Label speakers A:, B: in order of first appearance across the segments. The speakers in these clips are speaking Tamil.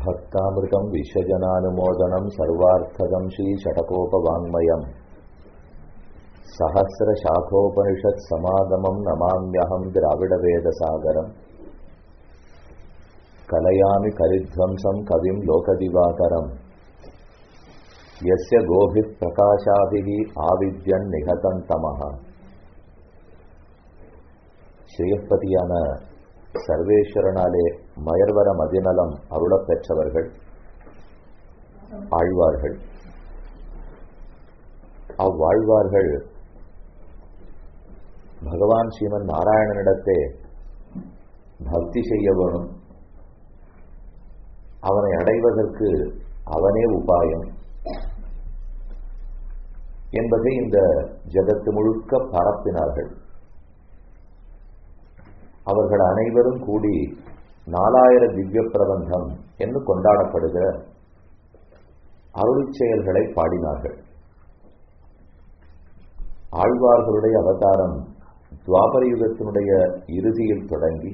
A: भक्तामृतम् विश्वजनानुमोदनम् सर्वार्थदम् श्रीषटकोपवाङ्मयम् सहस्रशाखोपनिषत्समागमम् नमाम्यहम् द्राविडवेदसागरम् कलयामि कलिध्वंसम् कविम् लोकदिवाकरम् यस्य गोभिः प्रकाशाभिः आविद्यन् निहतम् तमः ஸ்ரீயப்பதியான சர்வேஸ்வரனாலே மயர்வர மதிநலம் அருளப் பெற்றவர்கள் ஆழ்வார்கள் அவ்வாழ்வார்கள் பகவான் ஸ்ரீமன் நாராயணனிடத்தே பக்தி செய்ய வேணும் அவனை அடைவதற்கு அவனே உபாயம் என்பதை இந்த ஜகத்து முழுக்க பரப்பினார்கள் அவர்கள் அனைவரும் கூடி நாலாயிர திவ்ய பிரபந்தம் என்று கொண்டாடப்படுகிற அருள் செயல்களை பாடினார்கள் ஆழ்வார்களுடைய அவதாரம் துவாபர யுகத்தினுடைய இறுதியில் தொடங்கி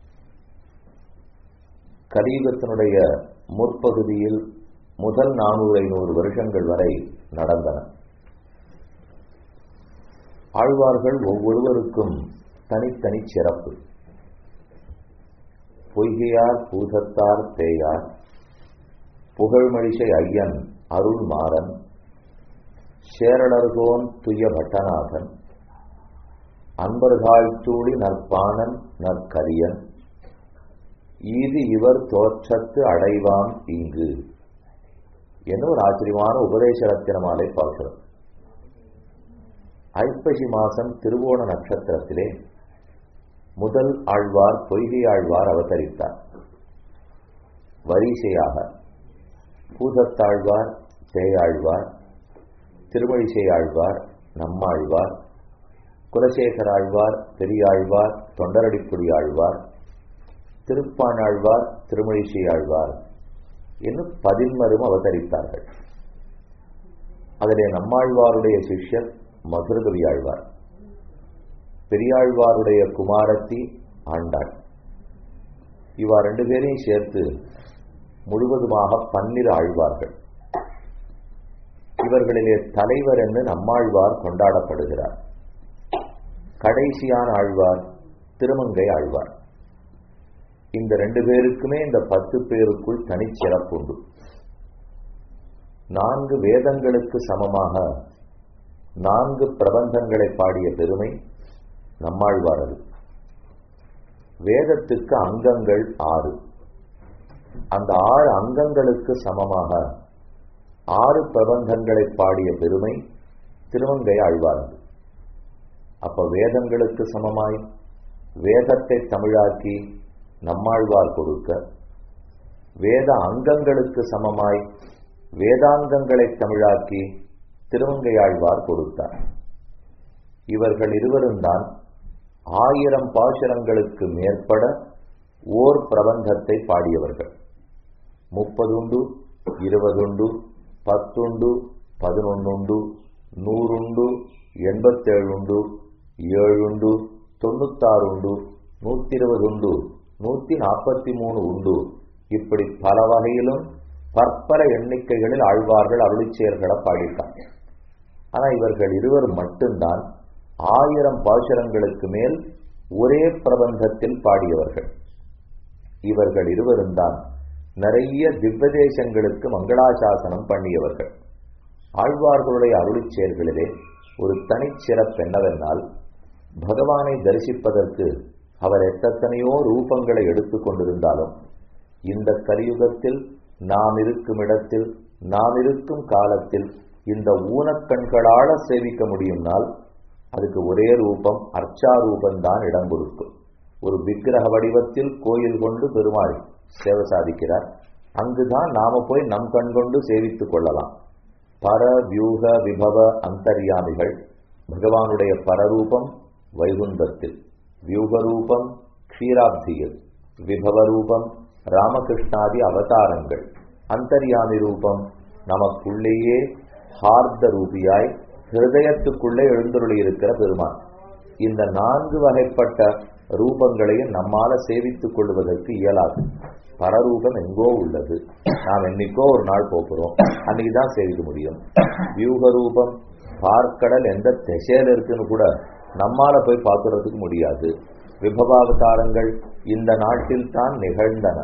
A: கலியுகத்தினுடைய முற்பகுதியில் முதல் நானூறு ஐநூறு வருஷங்கள் வரை நடந்தன ஆழ்வார்கள் ஒவ்வொருவருக்கும் தனித்தனி சிறப்பு பொய்கையார் பூதத்தார் தேயார் புகழ்மழிசை ஐயன் அருள் மாறன் சேரளர்கோன் துய பட்டநாதன் அன்பர்காழ்த்தூளி நற்பாணன் நற்கரியன் ஈது இவர் தோற்றத்து அடைவான் இங்கு என்ன ஒரு ஆச்சரியமான உபதேச ரத்தினமாலை பார்க்கிறோம் ஐப்பசி மாசம் திருவோண நட்சத்திரத்திலே முதல் ஆழ்வார் பொய்கை ஆழ்வார் அவதரித்தார் வரிசையாக பூதத்தாழ்வார் தேயாழ்வார் திருமழிசை ஆழ்வார் நம்மாழ்வார் குலசேகர ஆழ்வார் பெரியாழ்வார் தொண்டரடிப்புடி ஆழ்வார் திருப்பானாழ்வார் திருமழிசை ஆழ்வார் இன்னும் பதின்மரும் அவதரித்தார்கள் அதிலே நம்மாழ்வாருடைய சிஷ்யர் மதுரகவி ஆழ்வார் பெரியாழ்வாருடைய குமாரத்தி ஆண்டாள் இவா ரெண்டு பேரையும் சேர்த்து முழுவதுமாக பன்னிரு ஆழ்வார்கள் இவர்களிலே தலைவர் என்று நம்மாழ்வார் கொண்டாடப்படுகிறார் கடைசியான ஆழ்வார் திருமங்கை ஆழ்வார் இந்த ரெண்டு பேருக்குமே இந்த பத்து பேருக்குள் தனிச்சிறப்புண்டு நான்கு வேதங்களுக்கு சமமாக நான்கு பிரபந்தங்களை பாடிய பெருமை நம்மாழ்வாரது வேதத்துக்கு அங்கங்கள் ஆறு அந்த ஆறு அங்கங்களுக்கு சமமாக ஆறு பிரபந்தங்களை பாடிய பெருமை திருமங்கை ஆழ்வாரது அப்ப வேதங்களுக்கு சமமாய் வேதத்தை தமிழாக்கி நம்மாழ்வார் கொடுக்க வேத அங்கங்களுக்கு சமமாய் வேதாங்கங்களை தமிழாக்கி திருமங்கையாழ்வார் கொடுத்தார் இவர்கள் இருவரும் தான் ஆயிரம் பாசுரங்களுக்கு மேற்பட ஓர் பிரபந்தத்தை பாடியவர்கள் முப்பதுண்டு இருபதுண்டு பத்துண்டு பதினொன்னுண்டு நூறுண்டு எண்பத்தேழுண்டு ஏழுண்டு தொண்ணூத்தாறுண்டு நூத்தி இருபதுண்டு நூத்தி நாற்பத்தி மூணு உண்டு இப்படி பல வகையிலும் பற்பல எண்ணிக்கைகளில் ஆழ்வார்கள் அருளிச்செயல்களை பாடிட்டாங்க ஆனா இவர்கள் இருவர் மட்டும்தான் ஆயிரம் பாசுரங்களுக்கு மேல் ஒரே பிரபந்தத்தில் பாடியவர்கள் இவர்கள் இருவரும் தான் நிறைய திவ்வதேசங்களுக்கு மங்களாசாசனம் பண்ணியவர்கள் ஆழ்வார்களுடைய அருளிச் செயல்களிலே ஒரு தனிச்சிறப்பு என்னவென்றால் பகவானை தரிசிப்பதற்கு அவர் எத்தனையோ ரூபங்களை எடுத்துக் கொண்டிருந்தாலும் இந்த கலியுகத்தில் நாம் இருக்கும் இடத்தில் நாம் இருக்கும் காலத்தில் இந்த ஊனக்கண்களால சேவிக்க முடியும்னால் அதுக்கு ஒரே ரூபம் அர்ச்சா ரூபந்தான் இடம் கொடுக்கும் ஒரு விக்கிரக வடிவத்தில் கோயில் கொண்டு பெருமாள் சேவை சாதிக்கிறார் அங்குதான் நாம போய் நம் கண் கொண்டு சேவித்துக் கொள்ளலாம் பர வியூக விபவ அந்தர்யாமிகள் பகவானுடைய பரரூபம் வைகுந்தத்தில் வியூகரூபம் க்ஷீராப்தியில் விபவரூபம் ராமகிருஷ்ணாதி அவதாரங்கள் அந்தர்யாமி ரூபம் நமக்குள்ளேயே ஹார்த ரூபியாய் ஹிருதயத்துக்குள்ளே எழுந்தருளி இருக்கிற பெருமான் இந்த நான்கு வகைப்பட்ட ரூபங்களையும் நம்மால சேவித்துக் கொள்வதற்கு இயலாது பரரூபம் எங்கோ உள்ளது நாம் என்னைக்கோ ஒரு நாள் போகிறோம் அன்னைக்கு தான் சேவிக்க முடியும் வியூக ரூபம் பார்க்கடல் எந்த திசையில இருக்குன்னு கூட நம்மால போய் பார்க்கறதுக்கு முடியாது விபவாவதாரங்கள் இந்த நாட்டில் தான் நிகழ்ந்தன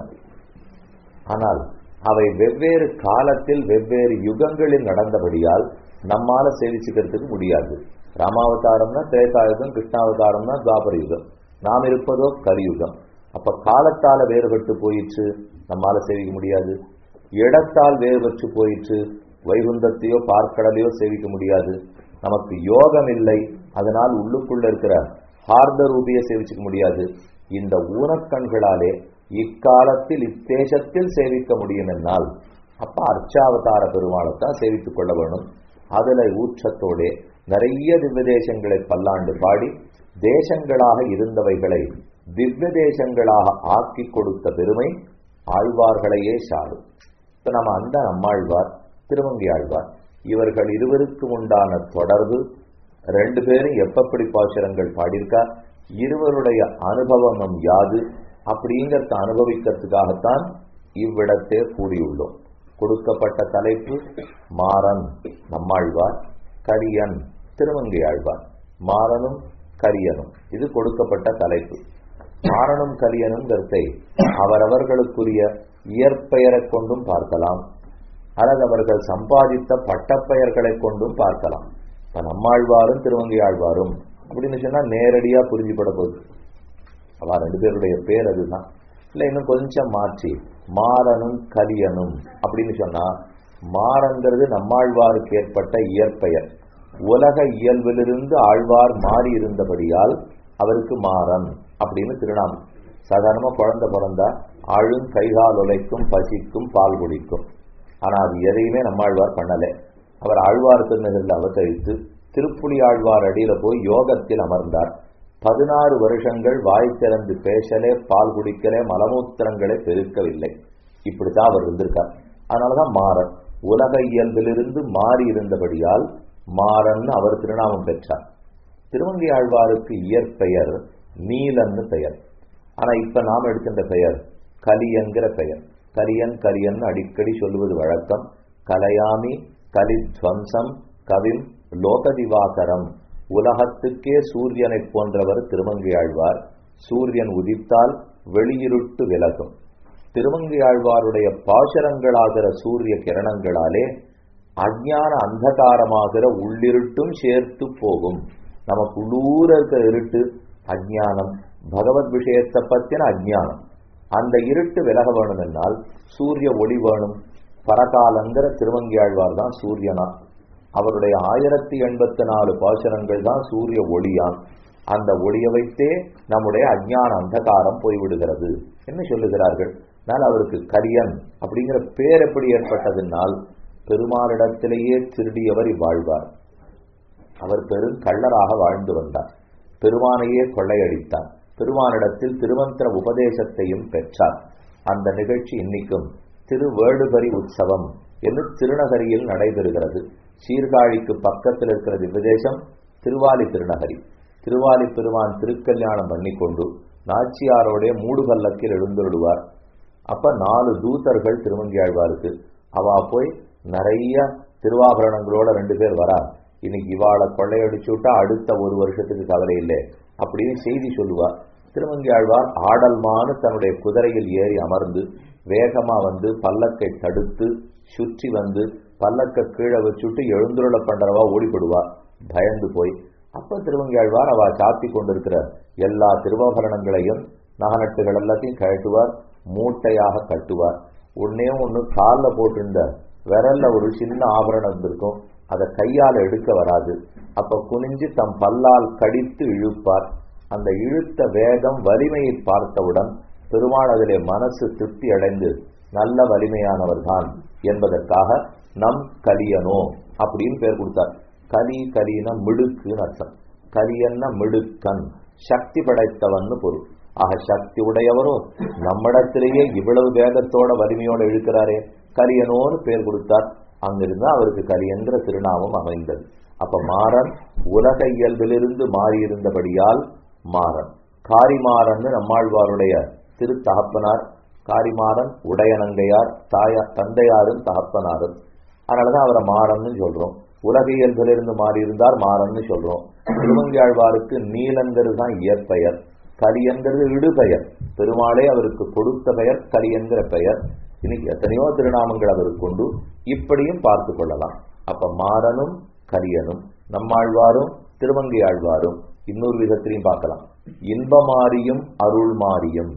A: ஆனால் அவை வெவ்வேறு காலத்தில் வெவ்வேறு யுகங்களில் நடந்தபடியால் நம்மால சேவிச்சுக்கிறதுக்கு முடியாது ராமாவதாரம்னா திரேதாயுகம் கிருஷ்ணாவதாரம்னா துவாபர யுகம் நாம் இருப்பதோ கலியுகம் அப்ப காலத்தால வேறுபட்டு போயிற்று நம்மால சேவிக்க முடியாது இடத்தால் வேறுபட்டு போயிற்று வைகுந்தத்தையோ பார்க்கடலையோ சேவிக்க முடியாது நமக்கு யோகம் இல்லை அதனால் உள்ளுக்குள்ள இருக்கிற ஹார்த ரூபியை சேவிச்சுக்க முடியாது இந்த ஊனக்கண்களாலே இக்காலத்தில் இத்தேசத்தில் சேவிக்க முடியும் என்னால் அப்ப அர்ச்சாவதார பெருமாளைத்தான் சேவித்துக் கொள்ள வேணும் அதுல ஊற்றத்தோட நிறைய திவ்ய தேசங்களை பல்லாண்டு பாடி தேசங்களாக இருந்தவைகளை திவ்ய தேசங்களாக ஆக்கி கொடுத்த பெருமை ஆழ்வார்களையே சாரும் இப்ப நம்ம அந்த நம்மாழ்வார் திருமங்கி ஆழ்வார் இவர்கள் இருவருக்கும் உண்டான தொடர்பு ரெண்டு பேரும் எப்பப்படி பாசுரங்கள் பாடியிருக்கா இருவருடைய அனுபவம் யாது அப்படிங்கிறத அனுபவிக்கிறதுக்காகத்தான் இவ்விடத்தே கூடியுள்ளோம் கொடுக்கப்பட்ட தலைப்பு மாறன் நம்மாழ்வார் கரியன் திருமங்கை ஆழ்வார் மாறனும் கரியனும் இது கொடுக்கப்பட்ட தலைப்பு மாறனும் கரியனும் கருத்தை அவரவர்களுக்குரிய இயற்பெயரை கொண்டும் பார்க்கலாம் அல்லது அவர்கள் சம்பாதித்த பட்டப்பெயர்களை கொண்டும் பார்க்கலாம் இப்ப நம்மாழ்வாரும் திருவங்கை ஆழ்வாரும் அப்படின்னு சொன்னா நேரடியா புரிஞ்சுப்பட போகுது அவ ரெண்டு பேருடைய பேர் அதுதான் இல்ல இன்னும் கொஞ்சம் மாற்றி மாறனும் கலியனும் அப்படின்னு சொன்னா மாறங்கிறது நம்மாழ்வாருக்கு ஏற்பட்ட இயற்பெயர் உலக இயல்பிலிருந்து ஆழ்வார் மாறி இருந்தபடியால் அவருக்கு மாறன் அப்படின்னு திருநாமம் சாதாரணமா குழந்தை பிறந்தா ஆழும் கைகால் உலைக்கும் பசிக்கும் பால் குடிக்கும் ஆனா அது எதையுமே நம்மாழ்வார் பண்ணல அவர் ஆழ்வார் திருநகரில் அவதரித்து திருப்புலி ஆழ்வார் அடியில போய் யோகத்தில் அமர்ந்தார் பதினாறு வருஷங்கள் வாய் திறந்து பேசலே பால் குடிக்கலே மலமூத்திரங்களை பெருக்கவில்லை இப்படித்தான் அவர் இருந்திருக்கார் அதனாலதான் மாறன் உலக இயல்பிலிருந்து மாறி இருந்தபடியால் மாறன் அவர் திருநாமம் பெற்றார் திருவங்கை ஆழ்வாருக்கு இயற்பெயர் நீலன்னு பெயர் ஆனா இப்ப நாம் எடுக்கின்ற பெயர் கலியன்கிற பெயர் கலியன் கலியன் அடிக்கடி சொல்லுவது வழக்கம் கலையாமி கலித்வம்சம் கவிம் லோகதிவாகரம் உலகத்துக்கே சூரியனை போன்றவர் திருமங்கை ஆழ்வார் சூரியன் உதித்தால் வெளியிருட்டு விலகும் திருமங்கை ஆழ்வாருடைய பாசரங்களாகிற சூரிய கிரணங்களாலே அஜ்ஞான அந்தகாரமாகிற உள்ளிருட்டும் சேர்த்து போகும் நமக்கு உள்ளூர இருக்கிற இருட்டு அஜ்ஞானம் பகவத் விஷயத்தை பத்தின அஜ்ஞானம் அந்த இருட்டு விலக வேணும் என்னால் சூரிய ஒளி வேணும் பரகாலங்கிற திருவங்கியாழ்வார் தான் சூரியனா அவருடைய ஆயிரத்தி எண்பத்தி நாலு பாசனங்கள் தான் சூரிய ஒளியான் அந்த ஒளியை வைத்தே நம்முடைய அஜ்ஞான அந்தகாரம் போய்விடுகிறது என்ன சொல்லுகிறார்கள் ஆனால் அவருக்கு கரியன் அப்படிங்கிற பேர் எப்படி ஏற்பட்டதுனால் பெருமாளிடத்திலேயே திருடியவர் இவ்வாழ்வார் அவர் பெரும் கள்ளராக வாழ்ந்து வந்தார் பெருமானையே கொள்ளையடித்தார் பெருமானிடத்தில் திருமந்திர உபதேசத்தையும் பெற்றார் அந்த நிகழ்ச்சி இன்னைக்கும் திருவேடுபரி உற்சவம் என்று திருநகரியில் நடைபெறுகிறது சீர்காழிக்கு பக்கத்தில் இருக்கிற திவ்யதேசம் திருவாலி திருநகரி திருவாலி பெருமான் திருக்கல்யாணம் பண்ணி கொண்டு நாச்சியாரோடைய மூடு பல்லக்கில் எழுந்துருடுவார் அப்ப நாலு தூதர்கள் திருமங்கியாழ்வாருக்கு அவ போய் நிறைய திருவாபரணங்களோட ரெண்டு பேர் வரா இன்னைக்கு இவாளை கொள்ளையடிச்சு விட்டா அடுத்த ஒரு வருஷத்துக்கு கவலை இல்லை அப்படின்னு செய்தி சொல்லுவார் திருமங்கியாழ்வார் ஆடல்மானு தன்னுடைய குதிரையில் ஏறி அமர்ந்து வேகமா வந்து பல்லக்கை தடுத்து சுற்றி வந்து பல்லக்க கீழே வச்சுட்டு எழுந்துருள பண்றவா ஓடிப்படுவா பயந்து போய் அப்ப திருவங்கியாழ்வார் அவ சாத்தி கொண்டிருக்கிற எல்லா திருவாபரணங்களையும் நகநட்டுகள் எல்லாத்தையும் கழட்டுவார் மூட்டையாக கட்டுவார் ஒன்னே ஒண்ணு காலில் போட்டிருந்த விரல்ல ஒரு சின்ன ஆபரணம் இருந்திருக்கும் அதை கையால் எடுக்க வராது அப்ப குனிஞ்சு தம் பல்லால் கடித்து இழுப்பார் அந்த இழுத்த வேகம் வலிமையை பார்த்தவுடன் பெருமாள் அதிலே மனசு திருப்தி அடைந்து நல்ல வலிமையானவர் தான் என்பதற்காக நம் கலியனோ அப்படின்னு பேர் கொடுத்தார் கலி கலின மிடுக்குன்னு அர்த்தம் கலியன்ன மிடுக்கன் சக்தி படைத்தவன்னு பொருள் ஆக சக்தி உடையவரோ நம்மிடத்திலேயே இவ்வளவு வேகத்தோட வலிமையோட இழுக்கிறாரே கலியனோன்னு பேர் கொடுத்தார் அங்கிருந்து அவருக்கு கலியன்கிற திருநாமம் அமைந்தது அப்ப மாறன் உலக இயல்பிலிருந்து மாறியிருந்தபடியால் மாறன் காரிமாறன் நம்மாழ்வாருடைய திரு தகப்பனார் காரிமாறன் உடையனங்கையார் தாயா தந்தையாரும் தகப்பனாரும் அதனாலதான் அவரை மாறன்னு சொல்றோம் உலக இயல்பிலிருந்து மாறி இருந்தார் மாறன்னு சொல்றோம் திருமங்கியாழ்வாருக்கு நீலங்கிறது தான் இயற்பெயர் கலியங்கிறது இடுபெயர் பெருமாளே அவருக்கு கொடுத்த பெயர் கலியங்கிற பெயர் இன்னைக்கு எத்தனையோ திருநாமங்கள் அவருக்கு கொண்டு இப்படியும் பார்த்து கொள்ளலாம் அப்ப மாறனும் கலியனும் நம்மாழ்வாரும் திருமங்கையாழ்வாரும் இன்னொரு விதத்திலையும் பார்க்கலாம் இன்பமாரியும் அருள் மாறியும்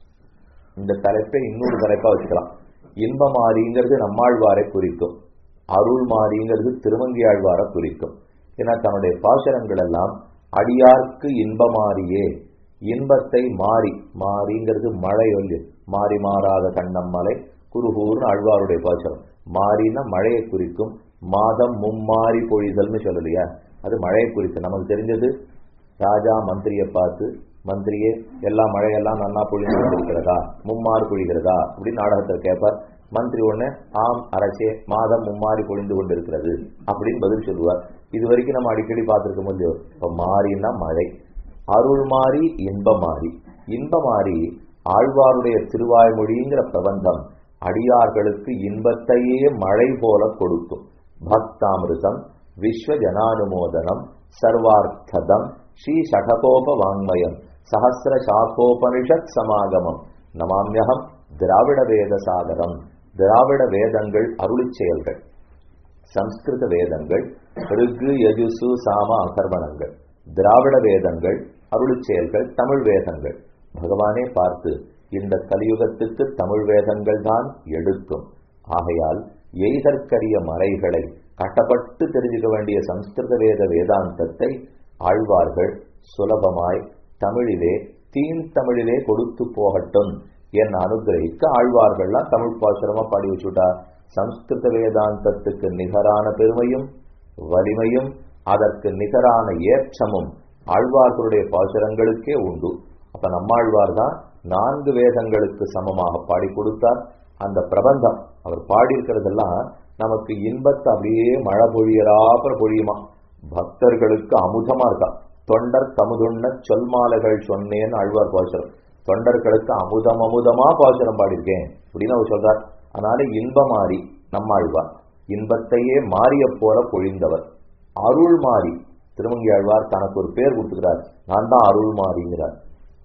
A: இந்த தலைப்பை இன்னொரு தலைப்பா வச்சுக்கலாம் இன்பமாரிங்கிறது நம்மாழ்வாரை குறிக்கும் அருள் மாறிங்கிறது திருமங்கியாழ்வாரை குறிக்கும் ஏன்னா தன்னுடைய பாசரங்கள் எல்லாம் அடியார்க்கு இன்பமாரியே இன்பத்தை மாறி மாறிங்கிறது மழை ஒல்லி மாறி மாறாத கண்ணம் மலை குருகூர்னு ஆழ்வாருடைய பாசரம் மாறினா மழையை குறிக்கும் மாதம் மும்மாறி பொழிதல்னு சொல்லலையா அது மழையை குறிக்கும் நமக்கு தெரிஞ்சது ராஜா மந்திரியை பார்த்து மந்திரியே எல்லா மழையெல்லாம் நன்னா பொழிந்து கொண்டிருக்கிறதா மும்மாறு பொழிகிறதா அப்படின்னு நாடகத்தை கேட்பார் மந்திரி ஒண்ணு ஆம் அரசே மாதம் மும்மாறி பொழிந்து கொண்டிருக்கிறது அப்படின்னு பதில் சொல்லுவார் இது வரைக்கும் நம்ம அடிக்கடி பார்த்திருக்க முடியும் இப்ப மாறினா மழை அருள் மாறி இன்ப மாறி இன்ப மாறி ஆழ்வாருடைய திருவாய்மொழிங்கிற பிரபந்தம் அடியார்களுக்கு இன்பத்தையே மழை போல கொடுக்கும் பக்தாமிருதம் விஸ்வ ஜனானுமோதனம் சர்வார்த்ததம் ஸ்ரீ சடகோப வாங்மயம் சஹசிர சாக்கோபனிஷத் சமாகமம் நமாமியகம் திராவிட வேத சாகரம் திராவிட வேதங்கள் அருளிச் செயல்கள் சம்ஸ்கிருத வேதங்கள் ரிகு யஜுசு சாம அகர்வணங்கள் திராவிட வேதங்கள் அருளிச் செயல்கள் தமிழ் வேதங்கள் பகவானே பார்த்து இந்த கலியுகத்துக்கு தமிழ் வேதங்கள் தான் எடுக்கும் ஆகையால் எய்தற்கரிய மறைகளை கட்டப்பட்டு தெரிஞ்சுக்க வேண்டிய சம்ஸ்கிருத வேத வேதாந்தத்தை ஆழ்வார்கள் சுலபமாய் தமிழிலே தீன் தமிழிலே கொடுத்து போகட்டும் என் அனுகிரகிக்க ஆழ்வார்கள்லாம் தமிழ் பாசுரமா பாடி வச்சுட்டா சம்ஸ்கிருத வேதாந்தத்துக்கு நிகரான பெருமையும் வலிமையும் அதற்கு நிகரான ஏற்றமும் ஆழ்வார்களுடைய பாசுரங்களுக்கே உண்டு அப்ப நம்மாழ்வார் தான் நான்கு வேதங்களுக்கு சமமாக பாடி கொடுத்தார் அந்த பிரபந்தம் அவர் பாடியிருக்கிறதெல்லாம் நமக்கு இன்பத்தை அப்படியே மழை பொழியறாப்புற பொழியுமா பக்தர்களுக்கு அமுதமா இருக்கா தொண்டர் தமுதுண்ண சொல்மாலைகள் சொன்னேன்னு ஆழ்வார் பாசுரம் தொண்டர்களுக்கு அமுதம் அமுதமா பாசுரம் பாடியிருக்கேன் அப்படின்னு அவர் சொல்றார் அதனால இன்பமாறி நம்மாழ்வார் இன்பத்தையே மாறிய போல பொழிந்தவர் அருள் மாறி திருமங்கி ஆழ்வார் தனக்கு ஒரு பேர் கொடுத்துக்கிறார் நான் தான் அருள் மாறிங்கிறார்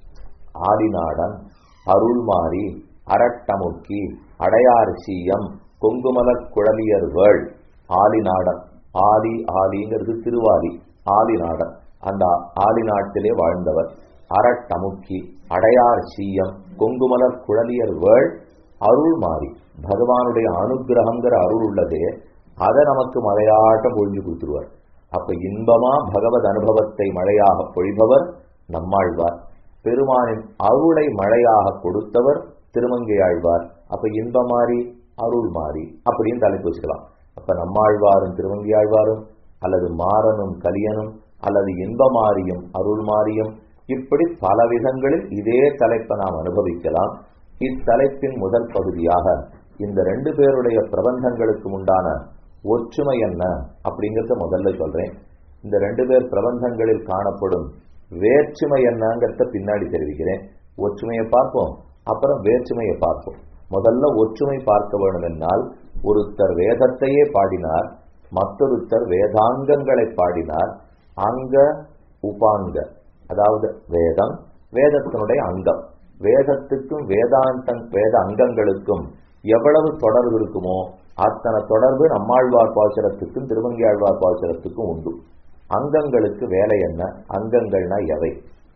A: ஆடிநாடன் அருள் மாறி அரட்டமுக்கி அடையார் சீயம் கொங்குமலர் குழலியர் வேள் ஆலிநாடன் ஆலி ஆலிங்கிறது திருவாலி ஆலிநாடன் அந்த ஆலி நாட்டிலே வாழ்ந்தவர் அரட்டமுக்கி அடையார் சீயம் கொங்குமலர் குழலியர் வேள் அருள் மாறி பகவானுடைய அனுகிரகங்கிற அருள் உள்ளதே அதை நமக்கு மழையாட்டம் பொழிஞ்சு கொடுத்துருவார் அப்ப இன்பமா பகவத் அனுபவத்தை மழையாக பொழிபவர் நம்மாழ்வார் பெருமானின் அருளை மழையாக கொடுத்தவர் திருமங்கையாழ்வார் அப்ப இன்ப மாறி அருள் மாறி அப்படின்னு தலைப்பு வச்சுக்கலாம் அப்ப நம்மாழ்வாரும் திருமங்கையாழ்வாரும் அல்லது மாறனும் கலியனும் அல்லது இன்ப மாறியும் அருள் மாறியும் இப்படி பல விதங்களில் இதே தலைப்பை நாம் அனுபவிக்கலாம் இத்தலைப்பின் முதல் பகுதியாக இந்த ரெண்டு பேருடைய பிரபந்தங்களுக்கு உண்டான ஒற்றுமை என்ன அப்படிங்கறத முதல்ல சொல்றேன் இந்த ரெண்டு பேர் பிரபந்தங்களில் காணப்படும் வேற்றுமை என்னங்கிறத பின்னாடி தெரிவிக்கிறேன் ஒற்றுமையை பார்ப்போம் அப்புறம் வேற்றுமையை பார்ப்போம் முதல்ல ஒற்றுமை பார்க்க வேண்டும் என்னால் ஒருத்தர் வேதத்தையே பாடினார் மற்றொருத்தர் வேதாங்கங்களை பாடினார் அங்க உபாங்க அதாவது வேதம் வேதத்தினுடைய அங்கம் வேதத்துக்கும் வேதாந்தம் வேத அங்கங்களுக்கும் எவ்வளவு தொடர்பு இருக்குமோ அத்தனை தொடர்பு நம்மாழ்வார் பாசுரத்துக்கும் திருவங்கியாழ்வார் பாசுரத்துக்கும் உண்டு அங்கங்களுக்கு வேலை என்ன அங்கங்கள்னா எவை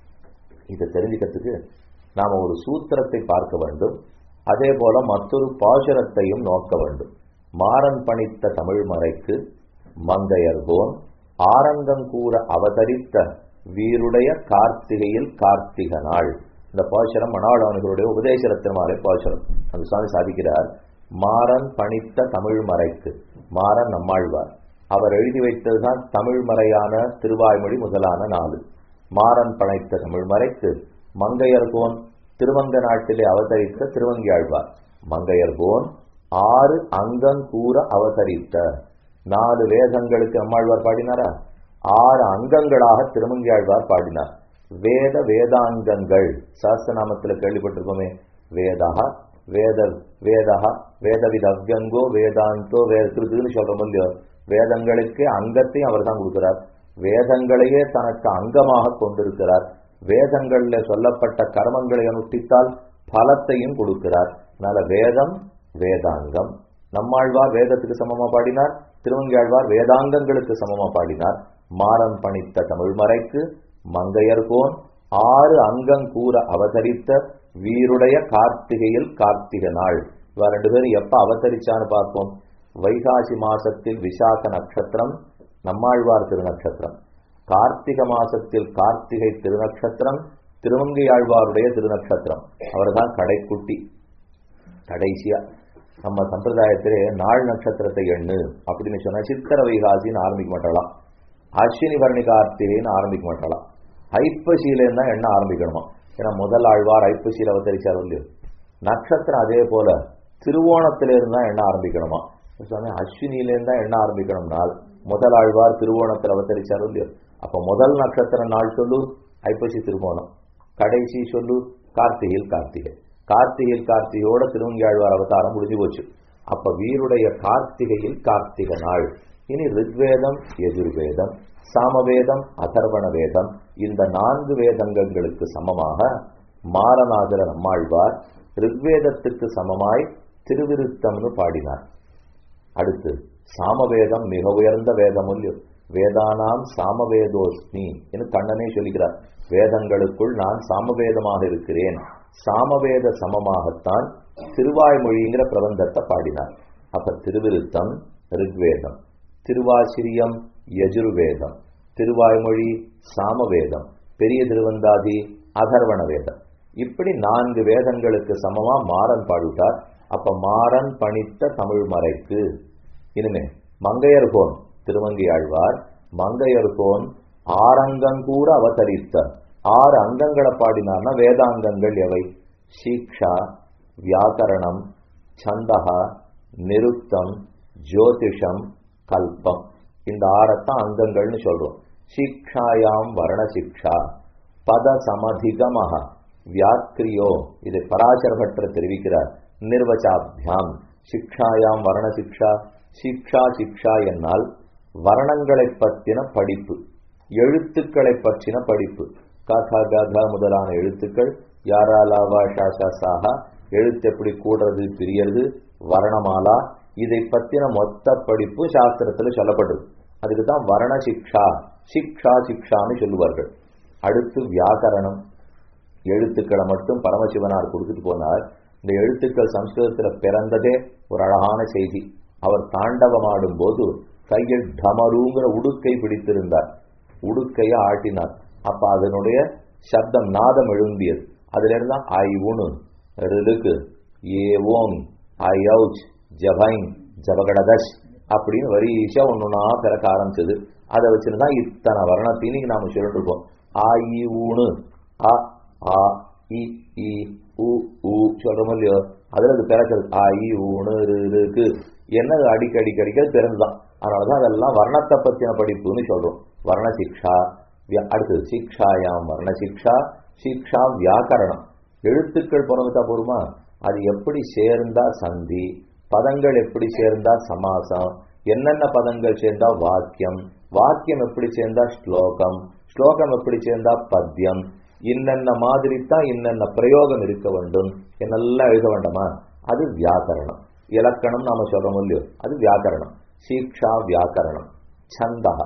A: இதை தெரிஞ்சுக்கிறதுக்கு நாம ஒரு சூத்திரத்தை பார்க்க வேண்டும் அதே போல மற்றொரு பாசுரத்தையும் நோக்க வேண்டும் மாறன் பணித்த தமிழ் மறைக்கு மங்கையர்கோன் ஆரங்கங்கூற அவதரித்த வீருடைய கார்த்திகையில் கார்த்திக நாள் இந்த பாசுரம் மணாளவன்களுடைய உபதேசரத்தினமாலை பாசுரம் அந்த சுவாமி சாதிக்கிறார் மாறன் பணித்த தமிழ் மறைக்கு மாறன் நம்மாழ்வார் அவர் எழுதி வைத்ததுதான் தமிழ் மறையான திருவாய்மொழி முதலான நாலு மாறன் படைத்த தமிழ் மறைக்கு மங்கையர்கோன் திருவங்க நாட்டிலே அவதரித்த திருவங்கியாழ்வார் மங்கையர்கோன் ஆறு அங்கம் கூற அவதரித்த நாலு வேதங்களுக்கு நம்மாழ்வார் பாடினாரா ஆறு அங்கங்களாக திருமங்கியாழ்வார் பாடினார் வேத வேதாங்கங்கள் சாஸ்திரநாமத்துல கேள்விப்பட்டிருக்கோமே வேதா வேத வேதா வேதவித அவ்யங்கோ வேதாந்தோ வேதத்துன்னு சொல்றோம் இல்லையோ வேதங்களுக்கு அங்கத்தையும் அவர் தான் கொடுக்கிறார் வேதங்களையே தனக்கு அங்கமாக கொண்டிருக்கிறார் வேதங்கள்ல சொல்லப்பட்ட கர்மங்களை அனுஷ்டித்தால் பலத்தையும் கொடுக்கிறார் அதனால வேதம் வேதாங்கம் நம்மாழ்வார் வேதத்துக்கு சமமா பாடினார் திருவங்கியாழ்வார் வேதாங்கங்களுக்கு சமமா பாடினார் மாறன் பணித்த தமிழ்மறைக்கு மங்கையர்கோன் ஆறு அங்கம் கூற அவதரித்த வீருடைய கார்த்திகையில் கார்த்திகை நாள் இவ ரெண்டு பேரும் எப்ப அவதரிச்சான்னு பார்ப்போம் வைகாசி மாசத்தில் விசாக நட்சத்திரம் நம்மாழ்வார் திருநட்சத்திரம் கார்த்திக மாசத்தில் கார்த்திகை திருநட்சத்திரம் திருவங்கையாழ்வாருடைய திருநட்சத்திரம் அவர்தான் கடைக்குட்டி கடைசியா நம்ம சம்பிரதாயத்திலே நாள் நட்சத்திரத்தை எண்ணு அப்படின்னு சொன்னா சித்திர வைகாசின்னு ஆரம்பிக்க மாட்டாளாம் அஸ்வினி வர்ணி கார்த்திகைன்னு ஆரம்பிக்க மாட்டாளாம் ஐப்பசியிலேருந்து தான் எண்ண ஆரம்பிக்கணுமா ஏன்னா முதல் ஆழ்வார் ஐப்பசியில் அவதரிச்சார் இல்லையோ நட்சத்திரம் அதே போல திருவோணத்திலிருந்து தான் எண்ண ஆரம்பிக்கணுமா சுவாமி அஸ்வினியிலேருந்து தான் எண்ண ஆரம்பிக்கணும்னால் முதல் ஆழ்வார் திருவோணத்தில் அவதரிச்சார் இல்லையோ அப்ப முதல் நட்சத்திர நாள் சொல்லு ஐப்பசி திருவோணம் கடைசி சொல்லு கார்த்திகையில் கார்த்திகை கார்த்திகையில் கார்த்திகையோட திருவங்கியாழ்வார் அவதாரம் முடிஞ்சு போச்சு அப்ப வீருடைய கார்த்திகையில் கார்த்திகை நாள் இனி ரிக்வேதம் எதிர்வேதம் சாமவேதம் அதர்வண வேதம் இந்த நான்கு வேதங்களுக்கு சமமாக மாரநாதர நம்மாழ்வார் ரிக்வேதத்துக்கு சமமாய் திருவிருத்தம்னு பாடினார் அடுத்து சாமவேதம் மிக உயர்ந்த வேதம் இல்லையோ வேதானாம் சாமவேதோஸ்மி என்று கண்ணனே சொல்கிறார் வேதங்களுக்குள் நான் சாமவேதமாக இருக்கிறேன் சாமவேத சமமாகத்தான் திருவாய்மொழிங்கிற பிரபந்தத்தை பாடினார் அப்ப திருவிருத்தம் ரிக்வேதம் திருவாசிரியம் யஜுர்வேதம் திருவாய்மொழி சாமவேதம் பெரிய திருவந்தாதி அதர்வண வேதம் இப்படி நான்கு வேதங்களுக்கு சமமா மாறன் பாடிட்டார் அப்ப மாறன் பணித்த தமிழ் மறைக்கு இனிமே மங்கையர்கோன் திருமங்கையாழ்வார் மங்கையர்கோன் ஆரங்கங்கூட அவதரித்த ஆறு அங்கங்களை பாடினார்னா வேதாங்கங்கள் எவை சீக்ஷா வியாக்கரணம் சந்தகா நிருத்தம் ஜோதிஷம் கல்பம் இந்த ஆறத்தான் அங்கங்கள்னு சொல்றோம் சீக்ஷாயாம் வர்ண சிக்ஷா பத சமதிகமக வியாக்கிரியோ இது பராசர பட்டர் தெரிவிக்கிறார் நிர்வச்சாபியாம் சிக்ஷாயாம் வர்ண சிக்ஷா சிக்ஷா சிக்ஷா என்னால் வர்ணங்களை பற்றின படிப்பு எழுத்துக்களை பற்றின படிப்பு கக கக முதலான எழுத்துக்கள் யாராலாவா ஷாஷா சாஹா எழுத்து எப்படி கூடுறது பிரியறது வர்ணமாலா இதை பத்தின மொத்த படிப்பு சாஸ்திரத்துல சொல்லப்படுது அதுக்கு தான் வர்ண சிக்ஷா சிக்ஷா சிக்ஷான்னு சொல்லுவார்கள் அடுத்து வியாக்கரணம் எழுத்துக்களை மட்டும் பரமசிவனார் கொடுத்துட்டு போனார் இந்த எழுத்துக்கள் சம்ஸ்கிருதத்துல பிறந்ததே ஒரு அழகான செய்தி அவர் தாண்டவமாடும் போது கையில் டமருங்கிற உடுக்கை பிடித்திருந்தார் உடுக்கைய ஆட்டினார் அப்ப அதனுடைய சப்தம் நாதம் எழும்பியது அதுல இருந்தா ஐ உணு ரிலுக்கு ஏ ஓம் ஐ அவுச் ஜபைன் ஜபகடதஷ் அப்படின்னு வரிசா ஒண்ணுனா பிறக்க ஆரம்பிச்சது அதை வச்சுதான் இத்தனை வர்ணத்தையும் நாம சொல்லிட்டு இருக்கோம் ஆ இ ஊனு அ ஆ இ இ உ உ சொல்றோம் இல்லையோ அதுல அது பிறக்குது ஆ இ ஊனு இருக்கு என்னது அடிக்க அடிக்க அடிக்க பிறந்துதான் அதனாலதான் அதெல்லாம் வர்ணத்தை பத்தின படிப்புன்னு சொல்றோம் வர்ண சிக்ஷா அடுத்தது சிக்ஷாயாம் வர்ண சிக்ஷா சிக்ஷா வியாக்கரணம் எழுத்துக்கள் பிறந்துட்டா போருமா அது எப்படி சேர்ந்தா சந்தி பதங்கள் எப்படி சேர்ந்தா சமாசம் என்னென்ன பதங்கள் சேர்ந்தா வாக்கியம் வாக்கியம் எப்படி சேர்ந்தா ஸ்லோகம் ஸ்லோகம் எப்படி சேர்ந்தா பத்தியம் இன்னென்ன மாதிரி தான் இன்னென்ன பிரயோகம் இருக்க வேண்டும் என்னெல்லாம் எழுத வேண்டாமா அது வியாக்கரணம் இலக்கணம் நாம சொல்றோம் இல்லையோ அது வியாக்கரணம் சீக்ஷா வியாக்கரணம் சந்தகா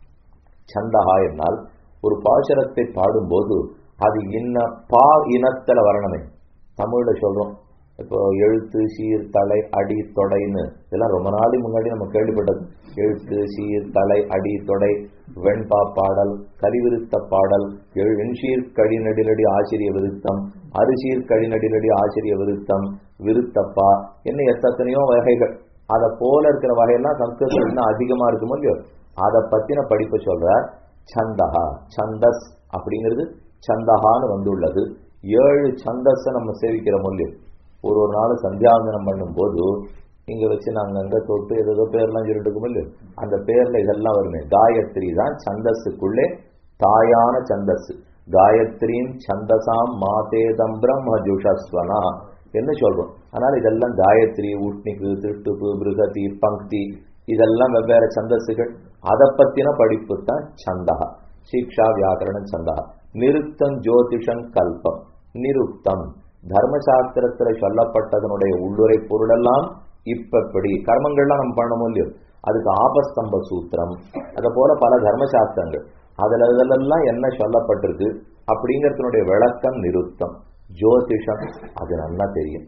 A: சந்தகா என்னால் ஒரு பாசுரத்தை பாடும்போது அது இன்ன பா இனத்துல வரணுமே தமிழ்ல சொல்றோம் இப்போ எழுத்து சீர் தலை அடி தொடைன்னு இதெல்லாம் ரொம்ப நாளைக்கு முன்னாடி நம்ம கேள்விப்பட்டது எழுத்து சீர் தலை அடி தொடை வெண்பா பாடல் கலிவிருத்த பாடல் வெண்சீர் கழிநடிலடி ஆசிரிய விருத்தம் அரிசீர் கழிநடிலடி ஆசிரிய விருத்தம் விருத்தப்பா என்ன எத்தனையோ வகைகள் அதை போல இருக்கிற வகையெல்லாம் சம்ஸ்கிருதம் இன்னும் அதிகமா இருக்குமோ இல்லையோ அதை பத்தின படிப்பு சொல்ற சந்தகா சந்தஸ் அப்படிங்கிறது சந்தகான்னு வந்துள்ளது ஏழு சந்தஸ நம்ம சேவிக்கிற மொழியும் ஒரு ஒரு நாள் சந்தியாவந்தனம் பண்ணும் போது இங்க வச்சு நாங்க அங்க தொட்டு ஏதோ பேர்லாம் சொல்லிட்டு இருக்கோம் இல்லையோ அந்த பேர்ல இதெல்லாம் வருமே காயத்ரி தான் சந்தஸுக்குள்ளே தாயான சந்தஸ் காயத்ரீம் சந்தசாம் மாதேதம் பிரம்ம ஜுஷஸ்வனா என்ன சொல்றோம் அதனால இதெல்லாம் காயத்ரி உஷ்ணிக்கு திருட்டுப்பு பிருகதி பங்கி இதெல்லாம் வெவ்வேறு சந்தஸ்ஸுகள் அதை பத்தின படிப்பு தான் சந்தகா சீக்ஷா வியாக்கரணம் சந்தகா நிருத்தம் ஜோதிஷம் கல்பம் நிருத்தம் தர்மசாஸ்திரத்துல சொல்லப்பட்டதனுடைய உள்ளுரை பொருளெல்லாம் இப்படி கர்மங்கள்லாம் நம்ம பண்ணணும் இல்லையோ அதுக்கு ஆபஸ்தம்ப சூத்திரம் அத போல பல தர்மசாஸ்திரங்கள் அதுல இதெல்லாம் என்ன சொல்லப்பட்டிருக்கு அப்படிங்கறதுனுடைய விளக்கம் நிருத்தம் ஜோதிஷம் அது நல்லா தெரியும்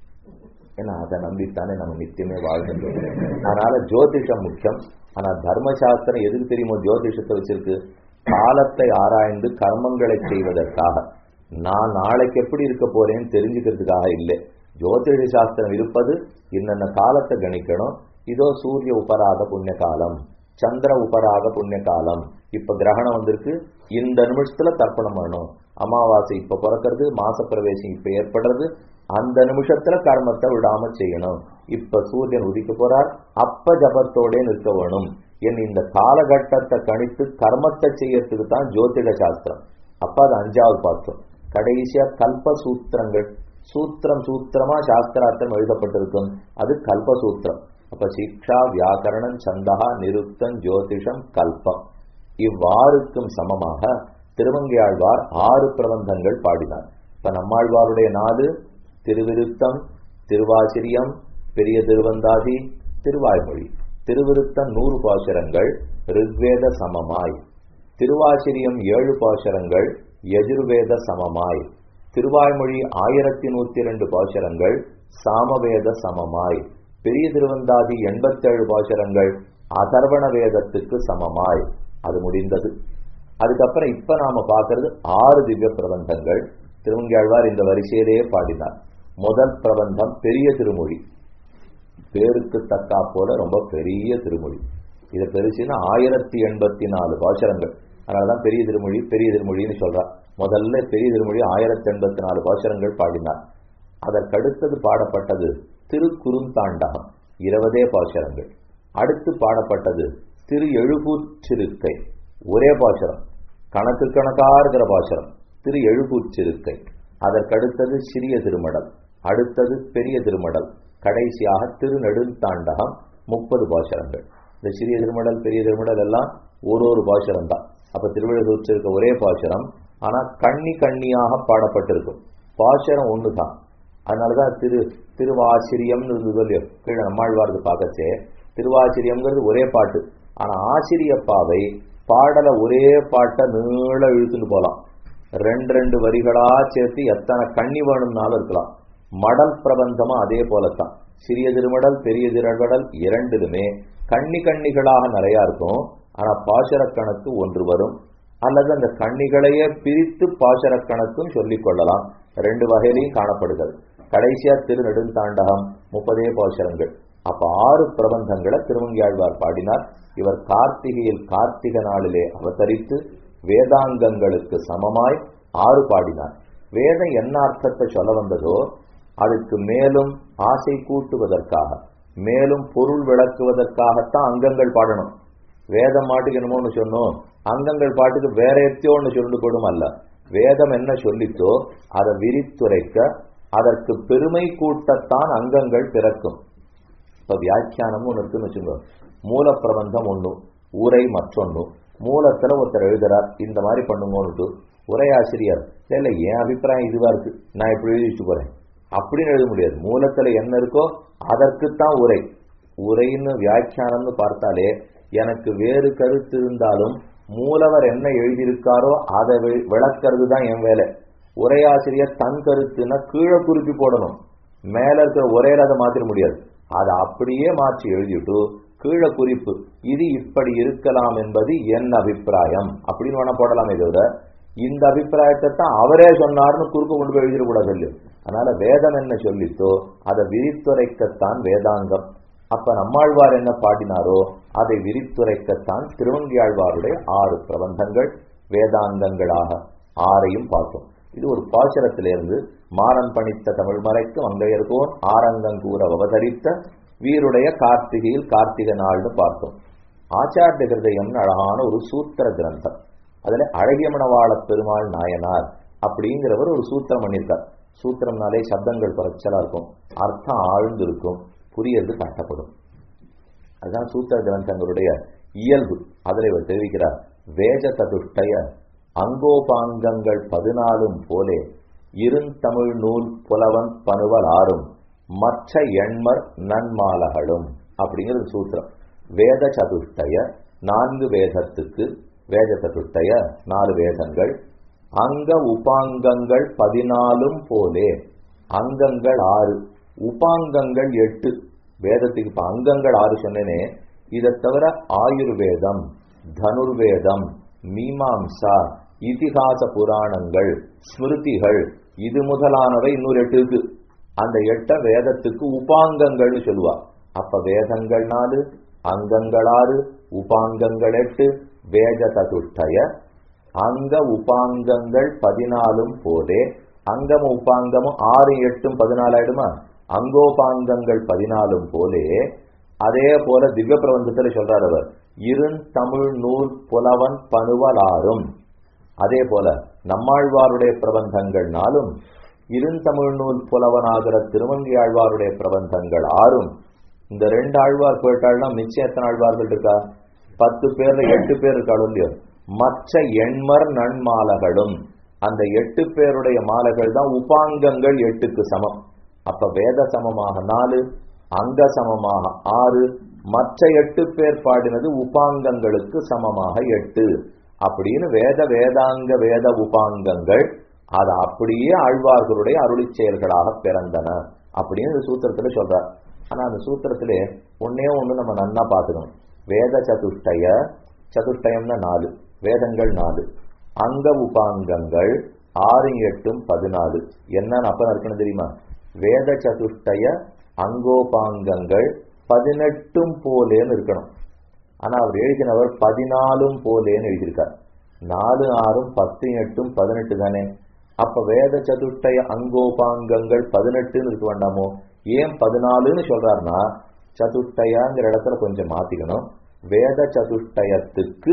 A: ஏன்னா அதை நம்பித்தானே நம்ம நித்தியமே வாழ்கின்றோம் அதனால ஜோதிஷம் முக்கியம் ஆனா தர்மசாஸ்திரம் எதுக்கு தெரியுமோ ஜோதிஷத்தை வச்சிருக்கு காலத்தை ஆராய்ந்து கர்மங்களை செய்வதற்காக நான் நாளைக்கு எப்படி இருக்க போறேன்னு தெரிஞ்சுக்கிறதுக்காக இல்லை ஜோதிஷ சாஸ்திரம் இருப்பது இன்னென்ன காலத்தை கணிக்கணும் இதோ சூரிய உபராக புண்ணிய காலம் சந்திர உபராக புண்ணிய காலம் இப்ப கிரகணம் வந்திருக்கு இந்த நிமிஷத்துல தர்ப்பணம் பண்ணணும் அமாவாசை இப்ப பிறக்கிறது மாச பிரவேசம் இப்ப ஏற்படுறது அந்த நிமிஷத்துல கர்மத்தை விடாம செய்யணும் இப்ப சூரியன் உதிக்க போறார் அப்ப ஜபத்தோட நிற்க வேணும் என் இந்த காலகட்டத்தை கணித்து கர்மத்தை செய்யறதுக்கு தான் ஜோதிட சாஸ்திரம் அப்ப அது அஞ்சாவது பார்த்தோம் கடைசியா கல்ப சூத்திரங்கள் சூத்திரம் சூத்திரமா சாஸ்திரார்த்தம் எழுதப்பட்டிருக்கும் அது கல்ப சூத்திரம் அப்ப சிக்ஷா வியாக்கரணம் சந்தகா நிருத்தம் ஜோதிஷம் கல்பம் இவ்வாறுக்கும் சமமாக திருவங்கியாழ்வார் ஆறு பிரபந்தங்கள் பாடினார் இப்ப நம்மாழ்வாருடைய நாலு திருவிருத்தம் திருவாசிரியம் பெரிய திருவந்தாதி திருவாய்மொழி திருவிருத்தம் நூறு பாசுரங்கள் ரிக்வேத சமமாய் திருவாசிரியம் ஏழு பாசுரங்கள் எதிர்வேத சமமாய் திருவாய்மொழி ஆயிரத்தி நூத்தி இரண்டு பாசுரங்கள் சாமவேத சமமாய் பெரிய திருவந்தாதி எண்பத்தேழு பாசுரங்கள் அதர்வண வேதத்துக்கு சமமாய் அது முடிந்தது அதுக்கப்புறம் இப்ப நாம பார்க்கறது ஆறு திவ்ய பிரபந்தங்கள் திருவங்கியாழ்வார் இந்த வரிசையிலேயே பாடினார் முதல் பிரபந்தம் பெரிய திருமொழி பேருக்கு தக்கா போல ரொம்ப பெரிய திருமொழி இதை பெருசுன்னா ஆயிரத்தி எண்பத்தி நாலு பாசுரங்கள் அதனாலதான் பெரிய திருமொழி பெரிய திருமொழின்னு சொல்றார் முதல்ல பெரிய திருமொழி ஆயிரத்தி எண்பத்தி நாலு பாசுரங்கள் பாடினார் அதற்கடுத்தது பாடப்பட்டது திருக்குறுந்தாண்டகம் இருபதே பாசுரங்கள் அடுத்து பாடப்பட்டது திரு எழுபூற்றிருக்கை ஒரே பாசுரம் கணக்கு கணக்கா இருக்கிற பாசுரம் திரு எழுபூற்றிருக்கை அதற்கடுத்தது சிறிய திருமடல் அடுத்தது பெரிய திருமடல் கடைசியாக திருநெடுந்தாண்டகம் முப்பது பாசுரங்கள் இந்த சிறிய திருமடல் பெரிய திருமடல் எல்லாம் ஒரு ஒரு பாசுரம் தான் அப்ப திருவிழா இருக்க ஒரே பாசுரம் ஆனா கண்ணி கண்ணியாக பாடப்பட்டிருக்கும் பாசுரம் ஒண்ணுதான் அதனாலதான் திரு திருவாசிரியம்னு இருந்தது இல்லையோ கீழே நம்மாழ்வார்க்கு பார்க்கச்சே திருவாசிரியம்ங்கிறது ஒரே பாட்டு ஆனா ஆசிரியப்பாவை பாடல ஒரே பாட்டை நீள இழுத்துட்டு போலாம் ரெண்டு ரெண்டு வரிகளா சேர்த்து எத்தனை கண்ணி வேணும்னாலும் இருக்கலாம் மடல் பிரபந்தமா அதே போலத்தான் சிறிய திருமடல் பெரிய திருமடல் இரண்டிலுமே கண்ணி கண்ணிகளாக நிறைய இருக்கும் ஆனா பாசர கணக்கு ஒன்று வரும் அல்லது அந்த கண்ணிகளையே பிரித்து பாசர கணக்கும் சொல்லிக் கொள்ளலாம் ரெண்டு வகையிலையும் காணப்படுகிறது கடைசியா திருநெடுந்தாண்டகம் முப்பதே பாசுரங்கள் அப்ப ஆறு பிரபந்தங்களை திருவங்கியாழ்வார் பாடினார் இவர் கார்த்திகையில் கார்த்திக நாளிலே அவதரித்து வேதாங்கங்களுக்கு சமமாய் ஆறு பாடினார் வேதம் என்ன அர்த்தத்தை சொல்ல வந்ததோ அதுக்கு மேலும் ஆசை கூட்டுவதற்காக மேலும் பொருள் விளக்குவதற்காகத்தான் அங்கங்கள் பாடணும் வேதம் மாட்டுக்கு என்னமோன்னு சொன்னோம் அங்கங்கள் பாட்டுக்கு வேற எத்தையோ ஒன்று சொல்லிட்டு போடும் அல்ல வேதம் என்ன சொல்லித்தோ அதை விரித்துரைக்க அதற்கு பெருமை கூட்டத்தான் அங்கங்கள் பிறக்கும் இப்ப வியாக்கியானமும் ஒன்று இருக்குன்னு வச்சுக்கோ மூல பிரபந்தம் ஒண்ணு உரை மற்றொன்னு மூலத்துல ஒருத்தர் எழுதுறார் இந்த மாதிரி பண்ணுங்கன்னுட்டு உரையாசிரியர் இல்ல என் அபிப்பிராயம் இதுவா இருக்கு நான் இப்படி எழுதிட்டு போறேன் அப்படின்னு எழுத முடியாது மூலத்துல என்ன இருக்கோ அதற்குத்தான் உரை உரைன்னு வியாக்கியானம்னு பார்த்தாலே எனக்கு வேறு கருத்து இருந்தாலும் மூலவர் என்ன எழுதியிருக்காரோ அதை விளக்கிறது தான் என் வேலை உரையாசிரியர் தன் கருத்துனா கீழே குறிப்பி போடணும் மேல இருக்கிற ஒரேல அதை மாத்திர முடியாது அதை அப்படியே மாற்றி எழுதிட்டு கீழே குறிப்பு இது இப்படி இருக்கலாம் என்பது என் அபிப்பிராயம் அப்படின்னு வேணா போடலாமே தவிர இந்த அபிப்பிராயத்தை தான் அவரே சொன்னார்னு குறுக்க கொண்டு போய் எழுதிடக்கூடாது இல்லையோ அதனால வேதம் என்ன சொல்லித்தோ அதை விரித்துரைக்கத்தான் வேதாங்கம் அப்ப நம்மாழ்வார் என்ன பாடினாரோ அதை விரித்துரைக்கத்தான் திருவங்கியாழ்வாருடைய ஆறு பிரபந்தங்கள் வேதாங்கங்களாக ஆறையும் பார்த்தோம் இது ஒரு பாசுரத்திலிருந்து மாறன் பணித்த தமிழ் மறைக்கு மங்கையர்கோன் ஆரங்கங்கூற அவதரித்த வீருடைய கார்த்திகையில் கார்த்திகை நாள்னு பார்த்தோம் ஆச்சாரிய ஹிருதயம்னு அழகான ஒரு சூத்திர கிரந்தம் அதுல அழகியமணவாள பெருமாள் நாயனார் அப்படிங்கிறவர் ஒரு சூத்திரம் பண்ணியிருக்கார் சூத்திரம்னாலே சப்தங்கள் குறைச்சலா இருக்கும் அர்த்தம் ஆழ்ந்து இருக்கும் புரியறது கஷ்டப்படும் அதுதான் சூத்திர கிரந்தங்களுடைய இயல்பு அதில் இவர் தெரிவிக்கிறார் வேஜ சதுஷ்டய அங்கோபாங்கங்கள் பதினாலும் போலே இருந்தமிழ் நூல் புலவன் பனுவல் ஆறும் மற்ற எண்மர் நன்மாலகளும் அப்படிங்கிறது சூத்திரம் வேத சதுஷ்டய நான்கு வேதத்துக்கு வேத சதுஷ்டய நாலு வேதங்கள் அங்க உபாங்கங்கள் பதினாலும் போலே அங்கங்கள் ஆறு உபாங்கங்கள் எட்டு வேதத்துக்கு இப்ப அங்கங்கள் ஆறு சொன்னேனே இதை தவிர ஆயுர்வேதம் தனுர்வேதம் மீமாம்சா இதிகாச புராணங்கள் ஸ்மிருதிகள் இது முதலானவை இன்னொரு எட்டு இருக்கு அந்த எட்ட வேதத்துக்கு உபாங்கங்கள்னு சொல்லுவா அப்ப வேதங்கள் நாலு அங்கங்கள் ஆறு உபாங்கங்கள் எட்டு வேத சதுஷ்டய அங்க உபாங்கங்கள் பதினாலும் போதே அங்கமும் உபாங்கமும் ஆறு எட்டும் பதினாலாயிடுமா அங்கோபாங்கங்கள் பதினாலும் போலே அதே போல திவ்ய பிரபந்தத்தில் சொல்றார் அவர் இருந்தமிழ் நூல் புலவன் பணுவலாரும் அதே போல நம்மாழ்வாருடைய பிரபந்தங்கள்னாலும் இருந்தமிழ் நூல் புலவனாகிற திருமங்கி ஆழ்வாருடைய பிரபந்தங்கள் ஆறும் இந்த ரெண்டு ஆழ்வார் போயிட்டாள்னா மிச்சம் எத்தனை ஆழ்வார்கள் இருக்கா பத்து பேர்ல எட்டு பேர் இருக்காள் இல்லையோ மற்ற எண்மர் நன்மாலகளும் அந்த எட்டு பேருடைய மாலைகள் தான் உபாங்கங்கள் எட்டுக்கு சமம் அப்ப வேத சமமாக நாலு அங்க சமமாக ஆறு மற்ற எட்டு பேர் பாடினது உபாங்கங்களுக்கு சமமாக எட்டு அப்படின்னு வேத வேதாங்க வேத உபாங்கங்கள் அது அப்படியே ஆழ்வார்களுடைய அருளி செயல்களாக பிறந்தன அப்படின்னு இந்த சூத்திரத்துல சொல்றார் ஆனா அந்த சூத்திரத்திலே ஒன்னே ஒண்ணு நம்ம நன்னா பாத்துக்கணும் வேத சதுஷ்டய சதுஷ்டயம்னா நாலு வேதங்கள் நாலு அங்க உபாங்கங்கள் ஆறு எட்டும் பதினாலு என்னன்னு அப்ப இருக்கணும் தெரியுமா வேத சதுஷ்டய அங்கோபாங்கங்கள் பதினெட்டும் போலேன்னு இருக்கணும் ஆனா அவர் எழுதினவர் பதினாலும் போலேன்னு எழுதியிருக்கார் நாலு ஆறும் பத்து எட்டும் பதினெட்டு தானே அப்ப வேத சதுஷ்டய அங்கோபாங்கங்கள் பதினெட்டுன்னு இருக்க வேண்டாமோ ஏன் பதினாலுன்னு சொல்றாருன்னா சதுஷ்டயாங்கிற இடத்துல கொஞ்சம் மாத்திக்கணும் வேத சதுஷ்டயத்துக்கு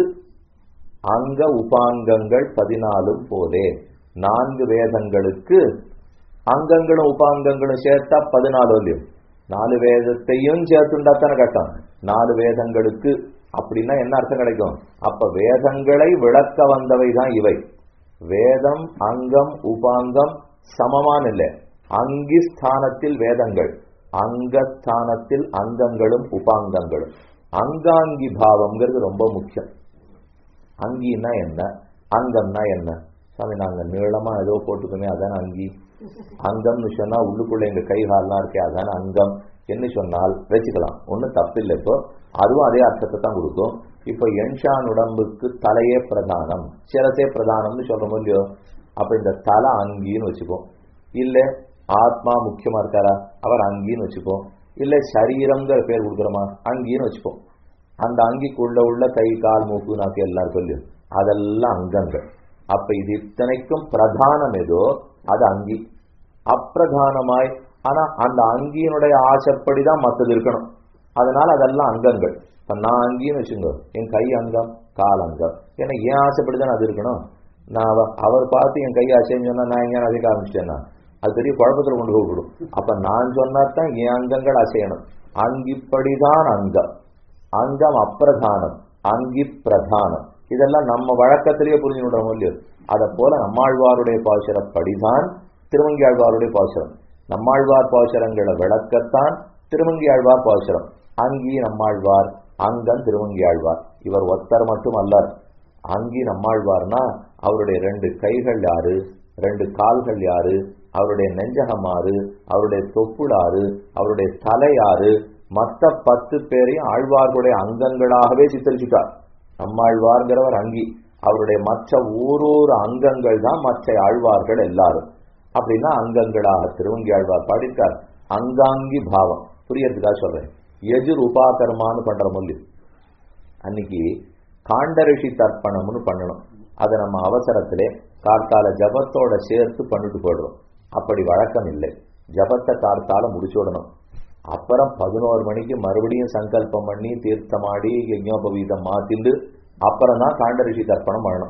A: அங்க உபாங்கங்கள் பதினாலும் போலே நான்கு வேதங்களுக்கு அங்கங்களும் உபாங்கங்களும் சேர்த்தா பதினாலு இல்லையும் நாலு வேதத்தையும் சேர்த்துண்டா தானே கட்டம் நாலு வேதங்களுக்கு அப்படின்னா என்ன அர்த்தம் கிடைக்கும் அப்ப வேதங்களை விளக்க வந்தவை தான் இவை வேதம் அங்கம் உபாங்கம் சமமான இல்லை அங்கி ஸ்தானத்தில் வேதங்கள் அங்கஸ்தானத்தில் அங்கங்களும் உபாங்கங்களும் அங்காங்கி பாவம்ங்கிறது ரொம்ப முக்கியம் அங்கின்னா என்ன அங்கம்னா என்ன சாமி நாங்க நீளமா ஏதோ போட்டுக்கோமே அதான அங்கி அங்கம்னு சொன்னா உள்ளுக்குள்ள எங்க கை கால்லாம் இருக்கே அதான அங்கம் என்ன சொன்னால் வச்சுக்கலாம் ஒன்றும் தப்பில்லை இப்போ அதுவும் அதே அர்த்தத்தை தான் கொடுக்கும் இப்போ என்ஷான் உடம்புக்கு தலையே பிரதானம் சிரசே பிரதானம்னு சொல்றோம் இல்லையோ அப்ப இந்த தலை அங்கின்னு வச்சுப்போம் இல்ல ஆத்மா முக்கியமா இருக்காரா அவர் அங்கின்னு வச்சுப்போம் இல்ல சரீரம்ங்கிற பேர் கொடுக்குறோமா அங்கின்னு வச்சுப்போம் அந்த அங்கிக்குள்ள உள்ள கை கால் மூக்கு நாக்கு எல்லாருக்கும் இல்லையோ அதெல்லாம் அங்கங்கள் அப்ப இது இத்தனைக்கும் பிரதானம் ஏதோ அது அங்கி அப்பிரதானமாய் ஆனா அந்த அங்கியினுடைய ஆசைப்படிதான் மற்றது இருக்கணும் அதனால அதெல்லாம் அங்கங்கள் இப்ப நான் அங்கின்னு வச்சுங்க என் கை அங்கம் கால் அங்கம் ஏன்னா ஏன் ஆசைப்படிதான் அது இருக்கணும் நான் அவ- அவர் பார்த்து என் கை அசைன்னு சொன்னா நான் எங்கேயான அசைக்க ஆரம்பிச்சிட்டேன்னா அது பெரிய குழப்பத்துல கொண்டு போய் விடும் அப்ப நான் சொன்னாதான் என் அங்கங்கள் அசையணும் அங்கிப்படிதான் அங்கம் அங்கம் அப்பிரதானம் அங்கி பிரதானம் இதெல்லாம் நம்ம வழக்கத்திலேயே புரிஞ்சு விடுறோம் இல்லையோ அதை போல நம்மாழ்வாருடைய பாசுரப்படிதான் திருமங்கி ஆழ்வாருடைய பாசுரம் நம்மாழ்வார் பாசுரங்களை விளக்கத்தான் திருமங்கி ஆழ்வார் பாசுரம் அங்கி நம்மாழ்வார் அங்கன் திருமங்கி ஆழ்வார் இவர் ஒத்தர் மட்டும் அல்லர் அங்கி நம்மாழ்வார்னா அவருடைய ரெண்டு கைகள் யாரு ரெண்டு கால்கள் யாரு அவருடைய நெஞ்சகம் யாரு அவருடைய தொப்புளாறு அவருடைய தலை யாரு மற்ற பத்து பேரையும் ஆழ்வார்களுடைய அங்கங்களாகவே சித்தரிச்சுட்டார் நம்மாழ்வார்கிறவர் அங்கி அவருடைய மற்ற ஓரோரு அங்கங்கள் தான் மற்ற ஆழ்வார்கள் எல்லாரும் அப்படின்னா அங்கங்களாக திருவங்கி ஆழ்வார் பாடிட்டார் அங்காங்கி பாவம் புரியறதுக்காக சொல்றேன் எஜுர் உபாகர்மான்னு பண்ற மொழி அன்னைக்கு காண்டரிஷி தர்ப்பணம்னு பண்ணணும் அதை நம்ம அவசரத்திலே கார்த்தால ஜபத்தோட சேர்த்து பண்ணிட்டு போயிடுறோம் அப்படி வழக்கம் இல்லை ஜபத்தை கார்த்தால முடிச்சுடணும் அப்புறம் பதினோரு மணிக்கு மறுபடியும் சங்கல்பம் பண்ணி தீர்த்தமாடி யஜ்ஞோபவீதம் மாத்திண்டு அப்புறம் தான் காண்டரிஷி தர்ப்பணம் பண்ணணும்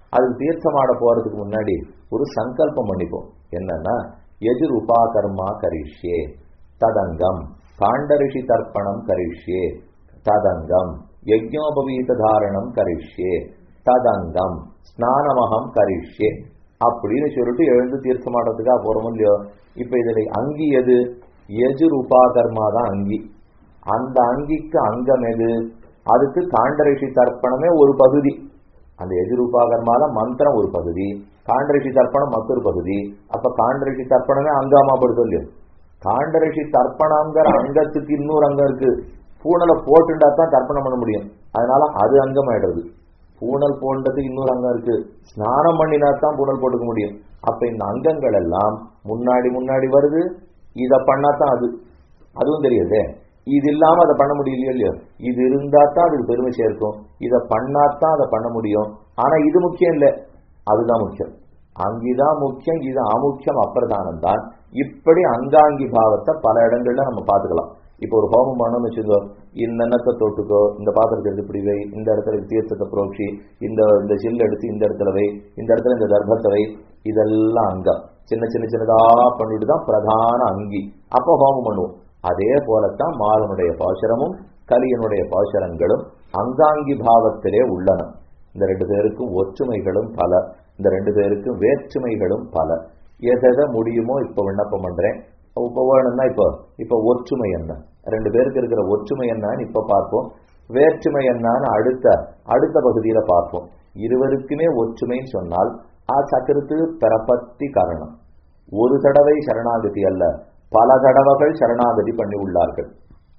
A: அதுக்கு தீர்த்தமாட போறதுக்கு முன்னாடி ஒரு சங்கல்பம் பண்ணிப்போம் என்னன்னா எதிர் உபாகர்மா கரிஷ்யே ததங்கம் காண்டரிஷி தர்ப்பணம் கரிஷ்யே ததங்கம் யஜ்ஞோபவீத தாரணம் கரிஷ்யே ததங்கம் ஸ்நானமகம் கரிஷ்யே அப்படின்னு சொல்லிட்டு எழுந்து தீர்த்தமாடுறதுக்காக போறோம் இல்லையோ இப்ப இதுல அங்கி எது எஜுர் உபாகர்மா தான் அங்கி அந்த அங்கிக்கு அங்கம் எது அதுக்கு காண்டரிஷி தர்ப்பணமே ஒரு பகுதி அந்த எதிர்பாகர்மால மந்திரம் ஒரு பகுதி காண்டரிஷி தர்ப்பணம் மற்றொரு பகுதி அப்ப காண்டரிஷி தர்ப்பணமே அங்காமா படுது இல்லையோ காண்டரிஷி தர்ப்பணங்கிற அங்கத்துக்கு இன்னொரு அங்கம் இருக்கு பூனலை போட்டுண்டா தான் தர்ப்பணம் பண்ண முடியும் அதனால அது அங்கமாயிடுறது பூனல் போன்றதுக்கு இன்னொரு அங்கம் இருக்கு ஸ்நானம் பண்ணினா தான் பூனல் போட்டுக்க முடியும் அப்ப இந்த அங்கங்கள் எல்லாம் முன்னாடி முன்னாடி வருது இத பண்ணாதான் அது அதுவும் தெரியுது இது இல்லாம அதை பண்ண முடியலையோ இல்லையோ இது இருந்தா தான் அதுக்கு பெருமை சேர்க்கும் இதை பண்ணாதான் அதை பண்ண முடியும் ஆனா இது முக்கியம் இல்லை அதுதான் முக்கியம் அங்கிதான் முக்கியம் இது அமுக்கியம் அப்பிரதானம் தான் இப்படி அங்காங்கி பாவத்தை பல இடங்கள்ல நம்ம பாத்துக்கலாம் இப்போ ஒரு ஹோமம் பண்ணணும்னு வச்சுக்கோ இந்த எண்ணத்தை தொட்டுக்கோ இந்த பாத்திரத்தை எடுத்து இப்படி வை இந்த இடத்துல தீர்த்தத்தை புரோட்சி இந்த இந்த சில் எடுத்து இந்த இடத்துல வை இந்த இடத்துல இந்த தர்ப்பத்தை வை இதெல்லாம் அங்கம் சின்ன சின்ன சின்னதா பண்ணிட்டு தான் பிரதான அங்கி அப்போ ஹோமம் பண்ணுவோம் அதே போலத்தான் மாலனுடைய பாசுரமும் கலியனுடைய பாசுரங்களும் அங்காங்கி பாவத்திலே உள்ளன இந்த ரெண்டு பேருக்கும் ஒற்றுமைகளும் பல இந்த ரெண்டு பேருக்கும் வேற்றுமைகளும் பல எதை முடியுமோ இப்ப விண்ணப்பம் பண்றேன் இப்ப வேணும்னா இப்போ இப்ப ஒற்றுமை என்ன ரெண்டு பேருக்கு இருக்கிற ஒற்றுமை என்னன்னு இப்ப பார்ப்போம் வேற்றுமை என்னன்னு அடுத்த அடுத்த பகுதியில பார்ப்போம் இருவருக்குமே ஒற்றுமைன்னு சொன்னால் ஆ சக்கரத்து பிரபத்தி காரணம் ஒரு தடவை சரணாகதி அல்ல பல தடவைகள் சரணாகதி பண்ணி உள்ளார்கள்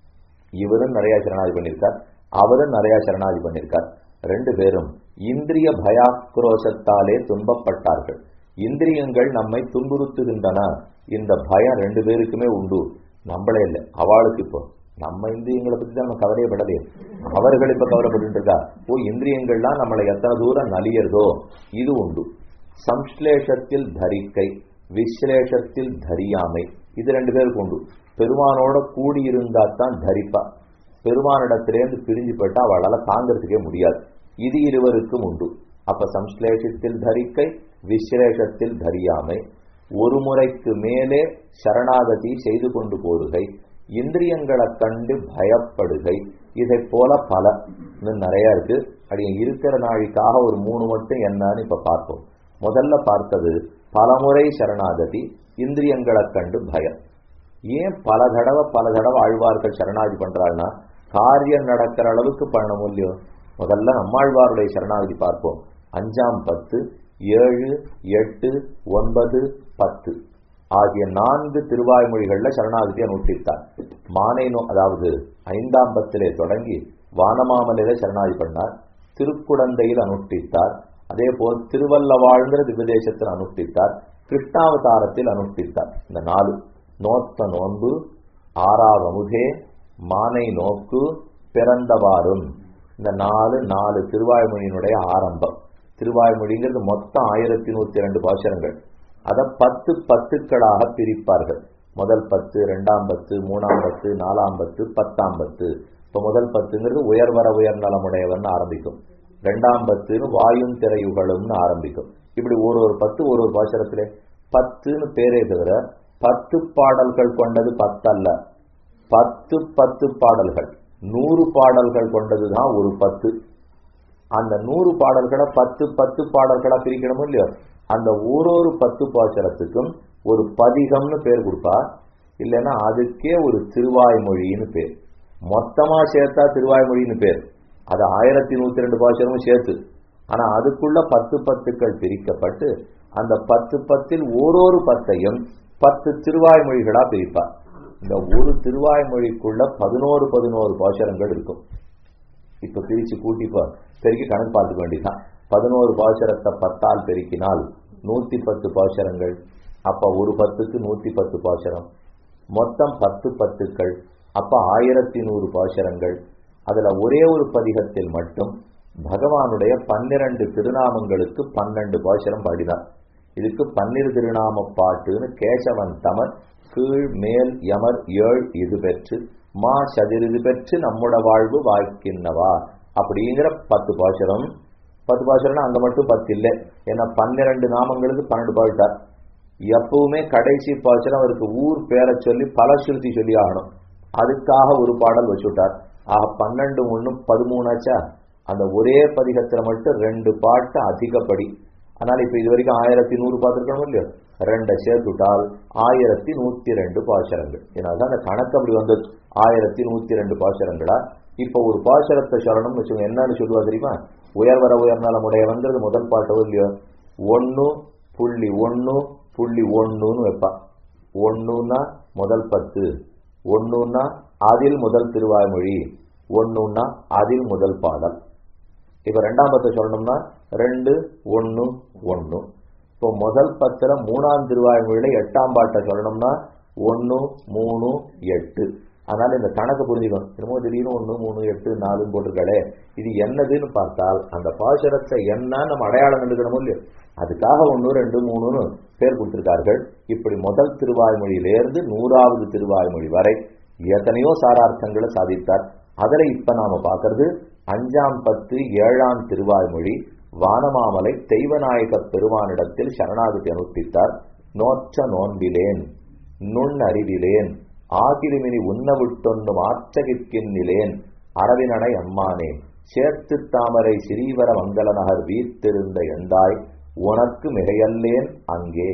A: இவரும் நிறைய சரணாகதி பண்ணியிருக்கார் அவரும் நிறைய சரணாகதி பண்ணியிருக்கார் ரெண்டு பேரும் இந்திரிய பயாக்ரோஷத்தாலே துன்பப்பட்டார்கள் இந்திரியங்கள் நம்மை துன்புறுத்துகின்றன இந்த பயம் ரெண்டு பேருக்குமே உண்டு நம்மளே இல்லை அவளுக்கு இப்போ நம்ம இந்திரியங்களை பத்தி தான் நம்ம கவலையே படலையே அவர்கள் இப்ப கவலைப்பட்டு இருக்கா ஓ இந்திரியங்கள்லாம் நம்மளை எத்தனை தூரம் நலியறதோ இது உண்டு சம்ஸ்லேஷத்தில் தரிக்கை விஸ்லேஷத்தில் தரியாமை இது ரெண்டு பேருக்கு உண்டு பெருமானோட கூடி இருந்தா தான் தரிப்பா பெருமானிடத்திலேருந்து பிரிஞ்சு போயிட்டா அவளால தாங்கிறதுக்கே முடியாது இது இருவருக்கும் உண்டு அப்ப சம்ஸ்லேஷத்தில் தரிக்கை விஸ்லேஷத்தில் தரியாமை ஒரு முறைக்கு மேலே சரணாகதி செய்து கொண்டு போருகை இந்திரியங்களை கண்டு பயப்படுகை இதை போல பல இன்னும் நிறைய இருக்கு அப்படி இருக்கிற நாளைக்காக ஒரு மூணு மட்டும் என்னன்னு இப்ப பார்ப்போம் முதல்ல பார்த்தது பலமுறை சரணாகதி இந்திரியங்களை கண்டு பயம் ஏன் பல தடவை பல தடவை ஆழ்வார்கள் சரணாகதி பண்றாள்னா காரியம் நடக்கிற அளவுக்கு பண்ணணும் இல்லையோ முதல்ல நம்மாழ்வாருடைய சரணாகதி பார்ப்போம் அஞ்சாம் பத்து ஏழு எட்டு ஒன்பது பத்து ஆகிய நான்கு திருவாய்மொழிகள்ல சரணாகதி அனுஷ்டித்தார் மானை நோ அதாவது ஐந்தாம் பத்திலே தொடங்கி வானமாமலையில சரணாகதி பண்ணார் திருக்குடந்தையில் அனுஷ்டித்தார் அதே போல் திருவல்லவாழ்ங்கிற திவ்யதேசத்தில் அனுஷ்டித்தார் கிருஷ்ணாவதாரத்தில் அனுஷ்டித்தார் இந்த நாலு நோத்த நோன்பு ஆறாவமுதே மானை நோக்கு பிறந்தவாறும் இந்த நாலு நாலு திருவாய்மொழியினுடைய ஆரம்பம் திருவாய்மொழிங்கிறது மொத்தம் ஆயிரத்தி நூத்தி ரெண்டு பாசனங்கள் அதை பத்து பத்துக்களாக பிரிப்பார்கள் முதல் பத்து ரெண்டாம் பத்து மூணாம் பத்து நாலாம் பத்து பத்தாம் பத்து இப்ப முதல் பத்துங்கிறது உயர்வர உயர்நலமுடையவன் ஆரம்பிக்கும் ரெண்டாம் பத்துன்னு வாயும் திரையுகளும்னு ஆரம்பிக்கும் இப்படி ஒரு ஒரு பத்து ஒரு ஒரு பாசனத்திலே பத்துன்னு பேரே தவிர பத்து பாடல்கள் கொண்டது பத்தல்ல பத்து பத்து பாடல்கள் நூறு பாடல்கள் கொண்டதுதான் ஒரு பத்து அந்த நூறு பாடல்களை பத்து பத்து பாடல்களா பிரிக்கணும் இல்லையோ அந்த ஒரு ஒரு பத்து பாசரத்துக்கும் ஒரு பதிகம்னு பேர் கொடுப்பா இல்லைன்னா அதுக்கே ஒரு திருவாய்மொழின்னு பேர் மொத்தமா சேர்த்தா திருவாய்மொழின்னு பேர் அது ஆயிரத்தி நூத்தி ரெண்டு பாசனமும் சேர்த்து ஆனா அதுக்குள்ள பத்து பத்துக்கள் பிரிக்கப்பட்டு அந்த பத்து பத்தில் ஓரொரு பத்தையும் பத்து திருவாய்மொழிகளா பிரிப்பார் இந்த ஒரு திருவாய்மொழிக்குள்ள பதினோரு பதினோரு பாசரங்கள் இருக்கும் இப்ப பிரிச்சு கூட்டிப்பா பெருக்கி கணக்கு பார்த்துக்க வேண்டியதான் பதினோரு பாசரத்தை பத்தால் பெருக்கினால் நூத்தி பத்து பாசரங்கள் அப்ப ஒரு பத்துக்கு நூத்தி பத்து பாசரம் மொத்தம் பத்து பத்துக்கள் அப்ப ஆயிரத்தி நூறு பாசரங்கள் அதுல ஒரே ஒரு பதிகத்தில் மட்டும் பகவானுடைய பன்னிரண்டு திருநாமங்களுக்கு பன்னெண்டு பாசரம் பாடினார் இதுக்கு பன்னிரு திருநாம பாட்டுன்னு கேசவன் தமர் கீழ் மேல் யமர் ஏழ் இது பெற்று மா சதிரிது பெற்று நம்முட வாழ்வு வாய்க்கின்னவா அப்படிங்கிற பத்து பாசுரம் பத்து பாசுரம்னா அங்க மட்டும் பத்து இல்லை ஏன்னா பன்னிரண்டு நாமங்களுக்கு பன்னெண்டு பாவிட்டார் எப்பவுமே கடைசி பாசுரம் அவருக்கு ஊர் பேரை சொல்லி பல சுருத்தி சொல்லி ஆகணும் அதுக்காக ஒரு பாடல் வச்சுட்டார் ஆக பன்னெண்டு ஒண்ணு பதிமூணாச்சா அந்த ஒரே பதிகத்துல மட்டும் ரெண்டு பாட்டு அதிகப்படி அதனால இப்ப இது வரைக்கும் ஆயிரத்தி நூறு பார்த்துருக்கணும் இல்லையோ ரெண்டை சேர்த்துட்டால் ஆயிரத்தி நூத்தி ரெண்டு பாசுரங்கள் ஏன்னாதான் அந்த கணக்கு அப்படி வந்தது ஆயிரத்தி நூத்தி ரெண்டு பாசுரங்களா இப்ப ஒரு பாசுரத்தை சொல்லணும்னு வச்சுக்கோங்க என்னன்னு சொல்லுவா தெரியுமா உயர்வர உயர்நலம் உடையவன்றது முதல் பாட்டோ இல்லையோ ஒன்னு புள்ளி ஒன்னு புள்ளி ஒன்னுன்னு வைப்பா ஒன்னுன்னா முதல் பத்து ஒன்னுன்னா அதில் முதல் திருவாய்மொழி ஒன்னுன்னா அதில் முதல் பாடல் இப்ப ரெண்டாம் பத்தை சொல்லணும்னா ரெண்டு ஒன்னு ஒன்னு இப்போ முதல் பத்துல மூணாம் திருவாய்மொழியில எட்டாம் பாட்டை சொல்லணும்னா ஒன்னு மூணு எட்டு அதனால இந்த கணக்கு புரிஞ்சுக்கணும் என்னமோ திடீர்னு ஒன்று மூணு எட்டு நாலுன்னு போட்டிருக்காளே இது என்னதுன்னு பார்த்தால் அந்த பாசுரத்தை என்ன நம்ம அடையாளம் கண்டுக்கணும் இல்லையோ அதுக்காக ஒன்று ரெண்டு மூணுன்னு பேர் கொடுத்திருக்கார்கள் இப்படி முதல் திருவாய்மொழியிலிருந்து நூறாவது திருவாய்மொழி வரை எத்தனையோ சாரார்த்தங்களை சாதித்தார் அதில் இப்ப நாம பார்க்கறது அஞ்சாம் பத்து ஏழாம் திருவாய்மொழி வானமாமலை தெய்வநாயக பெருமானிடத்தில் சரணாகதி அனுஷ்டித்தார் நோற்ற நோன்பிலேன் நுண் அறிவிலேன் ஆகிருமினி உண்ண விட்டொன்னும் ஆச்சகிற்கின்னிலேன் அரவினனை அம்மானே சேர்த்து தாமரை சிறீவர மங்கள நகர் வீர்த்திருந்த எந்தாய் உனக்கு மிகையல்லேன் அங்கே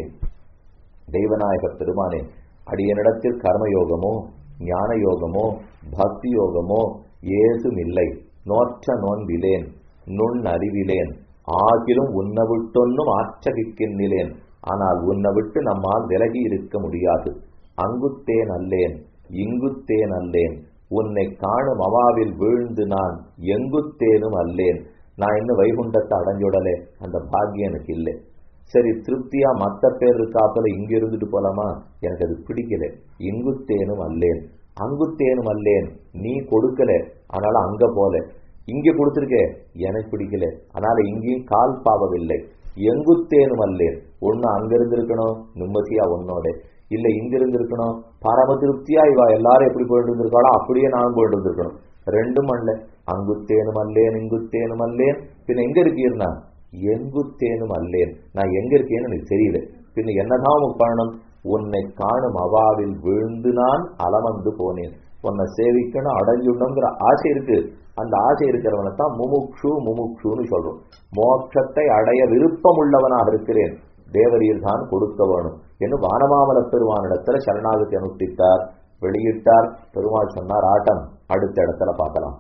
A: தெய்வநாயக பெருமானே அடியனிடத்தில் கர்மயோகமோ ஞான யோகமோ பக்தி யோகமோ ஏதும் இல்லை நோற்ற நோன்பிலேன் நுண் அறிவிலேன் ஆகிலும் உன்னை விட்டொன்னும் ஆச்சகிக்கின்னிலேன் ஆனால் உன்னை விட்டு நம்மால் விலகி இருக்க முடியாது அங்குத்தேன் அல்லேன் இங்குத்தேன் அல்லேன் உன்னை காணும் அவாவில் வீழ்ந்து நான் எங்குத்தேனும் அல்லேன் நான் இன்னும் வைகுண்டத்தை அடைஞ்சுடலே அந்த பாக்கியம் எனக்கு இல்லை சரி திருப்தியா மத்த பேர் இருக்காப்புல இங்க இருந்துட்டு போலாமா எனக்கு அது பிடிக்கல இங்குத்தேனும் அல்லேன் அங்குத்தேனும் அல்லேன் நீ கொடுக்கல அதனால அங்க போல இங்க கொடுத்துருக்கே எனக்கு பிடிக்கல அதனால இங்கேயும் கால் பாவவில்லை எங்குத்தேனும் அல்லேன் ஒண்ணு அங்க இருந்திருக்கணும் நிம்மதியா உன்னோட இல்ல இங்க இருந்திருக்கணும் பரம திருப்தியா இவா எல்லாரும் எப்படி போயிட்டு இருந்திருக்காளோ அப்படியே நானும் போயிட்டு இருந்திருக்கணும் ரெண்டும் அல்ல அங்குத்தேனும் அல்லேன் இங்குத்தேனும் அல்லேன் பின்ன எங்க இருக்கீர்னா எங்குத்தேனும் அல்லேன் நான் எங்க இருக்கேன்னு எனக்கு தெரியல பின்ன என்னதான் உனக்கு பண்ணணும் உன்னை காணும் அவாவில் விழுந்து நான் அலமந்து போனேன் உன்னை சேவிக்கணும் அடைஞ்சுடணுங்கிற ஆசை இருக்கு அந்த ஆசை இருக்கிறவனை தான் முமுக்ஷு முமுக்ஷுன்னு சொல்றோம் மோட்சத்தை அடைய விருப்பம் உள்ளவனாக இருக்கிறேன் தேவரீர் தான் கொடுக்க வேணும் என்று வானமாமல பெருமானிடத்துல சரணாகதி அனுஷ்டித்தார் வெளியிட்டார் பெருமாள் சொன்னார் ஆட்டம் அடுத்த இடத்துல பார்க்கலாம்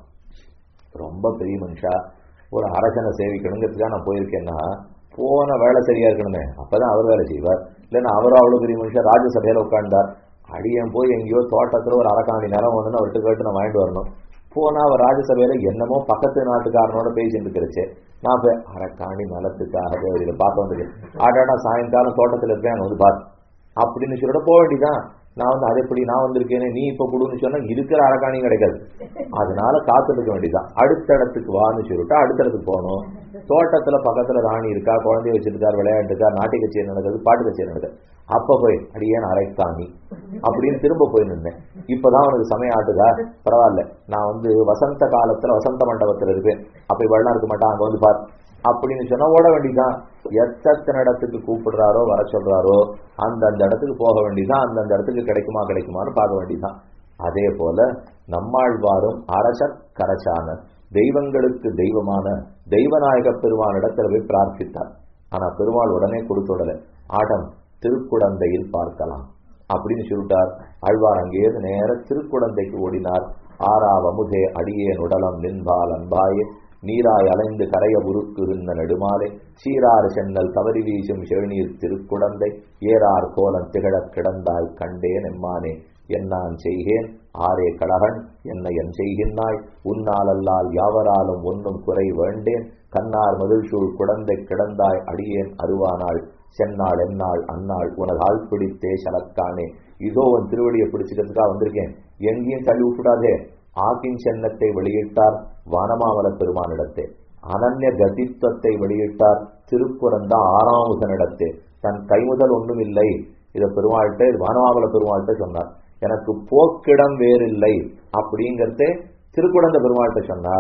A: ரொம்ப பெரிய மனுஷா ஒரு அரசனை சேவிக்கணுங்கிறதுக்காக நான் போயிருக்கேன்னா போன வேலை சரியா இருக்கணுமே அப்பதான் அவர் வேலை செய்வார் இல்லைன்னா அவரும் அவ்வளவு பெரிய மனுஷன் ராஜ்யசபையில உட்கார்ந்தார் அடியன் போய் எங்கேயோ தோட்டத்துல ஒரு அரக்காணி நிலம் வந்து அவர்கிட்ட கேட்டு நான் வாங்கிட்டு வரணும் போனா அவர் ராஜ்யசபையில என்னமோ பக்கத்து நாட்டுக்காரனோட பேசிட்டு இருக்கிறச்சு நான் போய் அரக்காணி நிலத்துக்காக இதை பார்க்க வந்தது ஆடாடா சாயங்காலம் தோட்டத்துல இருப்பேன் அங்க வந்து பாரு அப்படின்னு சொல்லிட்டு போக வேண்டியதான் நான் வந்து அது எப்படி நான் வந்திருக்கேனே நீ இப்ப கொடுன்னு சொன்னா இருக்கிற அரக்காணியும் கிடைக்காது அதனால காத்துட்டு இருக்க வேண்டியதான் அடுத்த இடத்துக்கு வான்னு சொல்லிட்டு அடுத்த இடத்துக்கு போகணும் தோட்டத்துல பக்கத்துல ராணி இருக்கா குழந்தைய வச்சிருக்கார் விளையாட்டுக்கா நாட்டு கச்சேரி நடக்குது பாட்டு கச்சேரி நடக்குது அப்ப போய் அடியேன் அரைக்காணி அப்படின்னு திரும்ப போய் நின்னேன் இப்பதான் உனக்கு சமயம் ஆட்டுதா பரவாயில்ல நான் வந்து வசந்த காலத்துல வசந்த மண்டபத்துல இருப்பேன் அப்ப இவெல்லாம் இருக்க மாட்டான் அங்க வந்து பார் அப்படின்னு சொன்னா ஓட வேண்டியதான் எத்தனை இடத்துக்கு கூப்பிடுறாரோ வர சொல்றாரோ அந்தந்த இடத்துக்கு போக வேண்டியதான் அந்தந்த இடத்துக்கு கிடைக்குமா கிடைக்குமான்னு பார்க்க வேண்டியதான் அதே போல நம்மாழ்வாரும் அரசர் கரசான தெய்வங்களுக்கு தெய்வமான தெய்வநாயக பெருமான் இடத்துல போய் பிரார்த்தித்தார் ஆனா பெருமாள் உடனே கொடுத்துடல ஆடம் திருக்குடந்தையில் பார்க்கலாம் அப்படின்னு சொல்லிட்டார் ஆழ்வார் அங்கேயிருந்து நேர திருக்குடந்தைக்கு ஓடினார் ஆறாவ அமுதே அடியேன் உடலம் நின்பால் அன்பாயே நீராய் அலைந்து கரைய உருக்குகின்ற நெடுமாலை சீராறு சென்னல் தவறி வீசும் செழுநீர் திருக்குடந்தை ஏறார் கோலம் திகழக் கிடந்தாய் கண்டேன் எம்மானே என்னான் செய்கேன் ஆரே கடகன் என்னை என் செய்கின்றாய் உன்னாலல்லால் யாவராலும் ஒன்னும் குறை வேண்டேன் கண்ணார் மதிழ்சூழ் குடந்தை கிடந்தாய் அடியேன் அருவானாள் சென்னாள் என்னாள் அன்னாள் உனது ஆள் பிடித்தே சலக்கானே இதோ உன் திருவடியை பிடிச்சுக்கிறதுக்காக வந்திருக்கேன் எங்கேயும் தள்ளி விட்டுடாதே ஆக்கின் சென்னத்தை வெளியிட்டார் வானமாமல பெருமானிடத்தே அனன்ய கதித்துவத்தை வெளியிட்டார் திருப்புறந்தா ஆறாமுகனிடத்தே தன் கைமுதல் ஒன்றும் இல்லை இதை பெருமாள்கிட்ட இது வானமாமல பெருமாள்கிட்ட சொன்னார் எனக்கு போக்கிடம் வேறில்லை அப்படிங்கிறதே திருக்குடந்த பெருமாள்கிட்ட சொன்னார்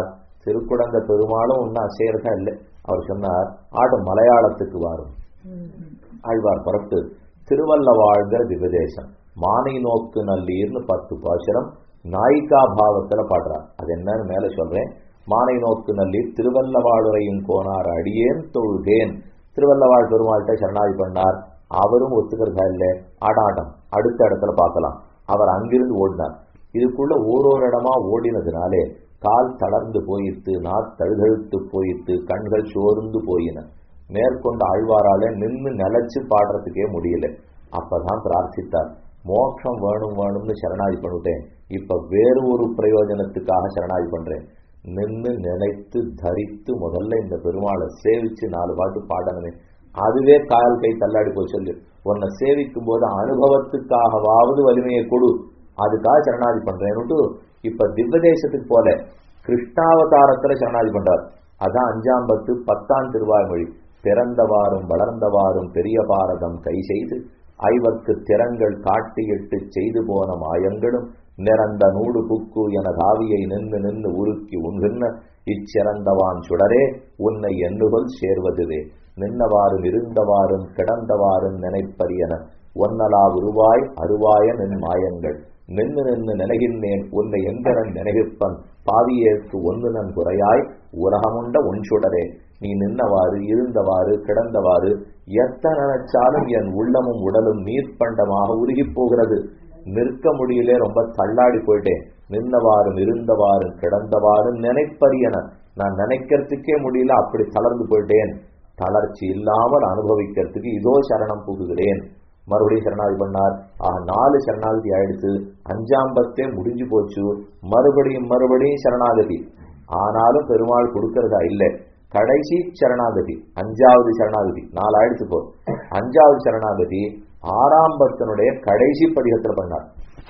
A: திருக்குடந்த பெருமாளும் ஒன்னும் அசையறதா இல்லை அவர் சொன்னார் ஆடு மலையாளத்துக்கு வாரும் ஆழ்வார் புறத்து திருவல்லவாழ்கிற திவதேசம் மானை நோக்கு நல்லீர்னு பத்து பாசுரம் நாயிகா பாவத்துல பாடுறார் அது என்னன்னு மேல சொல்றேன் மானை நோக்கு நல்லீர் திருவல்லவாழுரையும் கோனார் அடியேன் தொழுகேன் திருவல்லவாழ் பெருமாள்கிட்ட சரணாதி பண்ணார் அவரும் ஒத்துக்கிறதா இல்லை ஆடாட்டம் அடுத்த இடத்துல பார்க்கலாம் அவர் அங்கிருந்து ஓடினார் இதுக்குள்ள ஓரோரு இடமா ஓடினதுனாலே கால் தளர்ந்து போயிட்டு நாத் தழுதழுத்து போயிட்டு கண்கள் சோர்ந்து போயின மேற்கொண்டு ஆழ்வாரால நின்னு நிலைச்சு பாடுறதுக்கே முடியல அப்பதான் பிரார்த்தித்தார் மோட்சம் வேணும் வேணும்னு சரணாதி பண்ணிட்டேன் இப்ப வேறு ஒரு பிரயோஜனத்துக்காக சரணாதி பண்றேன் நின்னு நினைத்து தரித்து முதல்ல இந்த பெருமாளை சேவிச்சு நாலு பாட்டு பாடணுமே அதுவே கால் கை தள்ளாடி போய் சொல்லு உன்னை சேவிக்கும் போது அனுபவத்துக்காகவாவது வலிமையை கொடு அதுக்காக சரணாதி பண்றேன்னுட்டு இப்ப திவ்வதேசத்துக்கு போல கிருஷ்ணாவதாரத்துல சரணாதி பண்றார் அதான் அஞ்சாம் பத்து பத்தாம் திருவாய்மொழி பிறந்தவாறும் வளர்ந்தவாறும் பெரிய பாரதம் கை செய்து ஐவர்க்கு திறங்கள் காட்டியிட்டு செய்து போன மாயங்களும் நிறந்த நூடு புக்கு என காவியை நின்று நின்று உருக்கி உண்கின்ற இச்சிறந்தவான் சுடரே உன்னை எண்ணுகொள் சேர்வதுவே நின்னவாறும் இருந்தவாறும் கிடந்தவாறும் நினைப்பரியன ஒன்னலா உருவாய் அருவாய நின் மாயங்கள் நின்று நின்று நினைகின்றேன் உன்னை எந்தரன் நினைவிப்பன் பாவியேற்கு ஒன்று நன் குறையாய் உலகமுண்ட உன் சுடரே நீ நின்னவாறு இருந்தவாறு கிடந்தவாறு எத்தனை நினைச்சாலும் என் உள்ளமும் உடலும் நீர்ப்பண்டமாக உருகி போகிறது நிற்க முடியல ரொம்ப தள்ளாடி போயிட்டேன் நின்னவாறும் இருந்தவாறும் கிடந்தவாறும் நினைப்பரியன நான் நினைக்கிறதுக்கே முடியல அப்படி தளர்ந்து போயிட்டேன் தளர்ச்சி இல்லாமல் அனுபவிக்கிறதுக்கு இதோ சரணம் புகுகிறேன் மறுபடியும் சரணாதி பண்ணார் ஆக நாலு சரணாகதி ஆயிடுத்து அஞ்சாம் பத்தே முடிஞ்சு போச்சு மறுபடியும் மறுபடியும் சரணாகதி ஆனாலும் பெருமாள் கொடுக்கறதா இல்லை கடைசி சரணாகதி அஞ்சாவது சரணாகதி நாலு ஆயிடுத்து போ அஞ்சாவது சரணாகதி ஆறாம் பக்தனுடைய கடைசி பதிகத்தில் பண்ணார்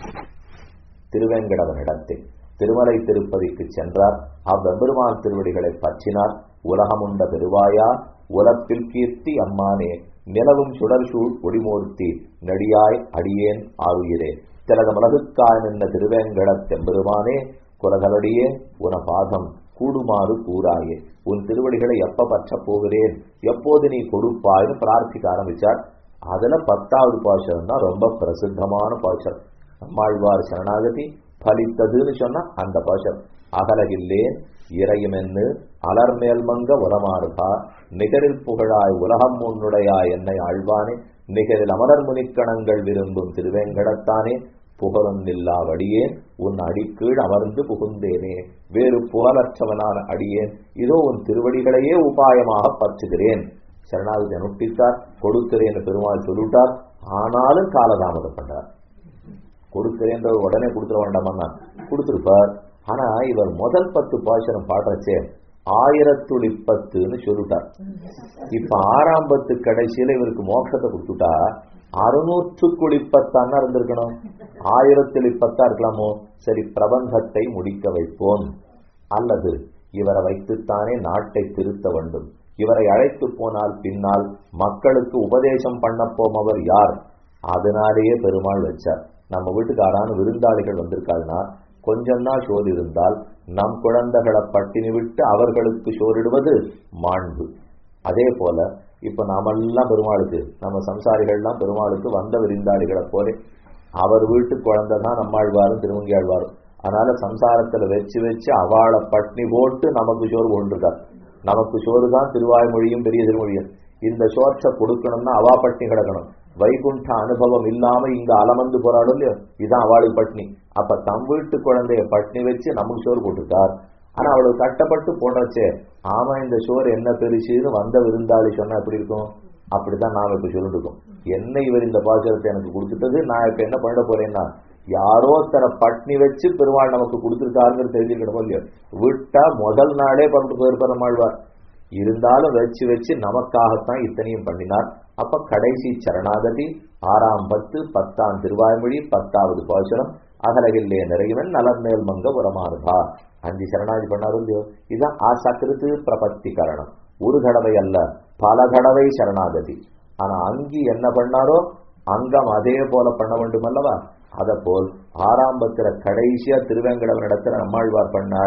A: திருவேங்கடவனிடத்தில் திருமலை திருப்பதிக்கு சென்றார் அவ்வெம்பெருமான் திருவடிகளை பற்றினார் உலகமுண்ட பெருவாயா உலப்பில் கீர்த்தி அம்மானே நிலவும் சுடர்சூழ் ஒடிமூர்த்தி நடியாய் அடியேன் ஆறுயிரே திலகமலகுக்காய் நின்ற திருவேங்கடத் தெம்பெருமானே குலகலடியே உன பாதம் கூடுமாறு கூறாயே உன் திருவடிகளை எப்ப பற்ற போகிறேன் எப்போது நீ கொடுப்பாய்னு பிரார்த்திக்க ஆரம்பிச்சார் அதுல பத்தாவது பாசனம் தான் ரொம்ப பிரசித்தமான பாசனம் நம்மாழ்வார் சரணாகதி பலித்ததுன்னு சொன்னா அந்த பாசனம் அகலகில்லேன் இறையுமென்னு அலர்மேல் மங்க உரமாறுகா நிகரில் புகழாய் உலகம் உன்னுடையாய் என்னை ஆழ்வானே நிகரில் அமரர் முனிக்கணங்கள் விரும்பும் திருவேங்கடத்தானே புகழும் நில்லா வடியேன் உன் அடிக்கீழ் அமர்ந்து புகுந்தேனே வேறு புகழற்றவனான அடியேன் இதோ உன் திருவடிகளையே உபாயமாக பற்றுகிறேன் சரணாகதி அனுப்பித்தார் கொடுக்கிறேன் பெருமாள் சொல்லிட்டார் ஆனாலும் காலதாமதம் பண்றார் கொடுக்கிறேன்ற உடனே கொடுத்துட வேண்டாமா கொடுத்திருப்பார் ஆனா இவர் முதல் பத்து பாசனம் பாடுறச்சே ஆயிரத்துள் இப்பத்துன்னு சொல்லிட்டார் இப்ப ஆறாம் பத்து கடைசியில இவருக்கு மோட்சத்தை கொடுத்துட்டா அறுநூற்றுக்குள் இப்பத்தானா இருந்திருக்கணும் ஆயிரத்தில் இப்பத்தா இருக்கலாமோ சரி பிரபந்தத்தை முடிக்க வைப்போம் அல்லது இவரை வைத்துத்தானே நாட்டை திருத்த வேண்டும் இவரை அழைத்து போனால் பின்னால் மக்களுக்கு உபதேசம் பண்ண போமவர் யார் அதனாலேயே பெருமாள் வச்சார் நம்ம வீட்டுக்காரான விருந்தாளிகள் வந்திருக்காருன்னா கொஞ்சம் தான் சோறு இருந்தால் நம் குழந்தைகளை பட்டினி விட்டு அவர்களுக்கு சோறிடுவது மாண்பு அதே போல இப்ப நாமெல்லாம் பெருமாளுக்கு நம்ம சம்சாரிகள்லாம் பெருமாளுக்கு வந்த விருந்தாளிகளை போல அவர் வீட்டு குழந்தை தான் நம்மாழ்வாரும் திருவங்கி ஆழ்வாரும் அதனால சம்சாரத்துல வச்சு வச்சு அவளை பட்னி போட்டு நமக்கு சோறு கொண்டிருக்கார் நமக்கு சோறு தான் திருவாய்மொழியும் பெரிய திருமொழியும் இந்த சோற்றை கொடுக்கணும்னா அவா பட்னி கிடக்கணும் வைகுண்ட அனுபவம் இல்லாம இங்க அலமந்து போறாடும் இல்லையோ இதான் அவளுக்கு பட்னி அப்ப தம் வீட்டு குழந்தைய பட்னி வச்சு நமக்கு சோறு போட்டுட்டார் ஆனா அவளுக்கு கட்டப்பட்டு போனச்சே ஆமா இந்த சோறு என்ன பெருசுன்னு வந்த விருந்தாளி சொன்னா எப்படி இருக்கும் அப்படிதான் நாம இப்ப சொல்லிட்டு இருக்கோம் என்ன இவர் இந்த பாசுரத்தை எனக்கு கொடுத்துட்டது நான் இப்ப என்ன பண்ண போறேன்னா யாரோ தர பட்னி வச்சு பெருமாள் நமக்கு கொடுத்துருக்காருங்கிறது தெரிஞ்சுக்கணுமோ இல்லையோ விட்டா முதல் நாளே பரப்பிட்டு போயிருப்பார் நம்மாழ்வார் இருந்தாலும் வச்சு வச்சு நமக்காகத்தான் இத்தனையும் பண்ணினார் அப்ப கடைசி சரணாகதி ஆறாம் பத்து பத்தாம் திருவாய்மொழி பத்தாவது பாசுரம் அகலகில்லே நிறைவன் நலன்மேல் மங்க உரமாறுபா அஞ்சு சரணாகதி பண்ணாரு இல்லையோ இதுதான் ஆசக்கிருத்து பிரபத்தி கரணம் ஒரு தடவை அல்ல பல தடவை சரணாகதி ஆனா அங்கி என்ன பண்ணாரோ அங்கம் அதே போல பண்ண வேண்டும் அல்லவா அத போல் ஆறாம் பத்திர கடைசியா திருவேங்கடவன் இடத்துல நம்மாழ்வார் பண்ணார்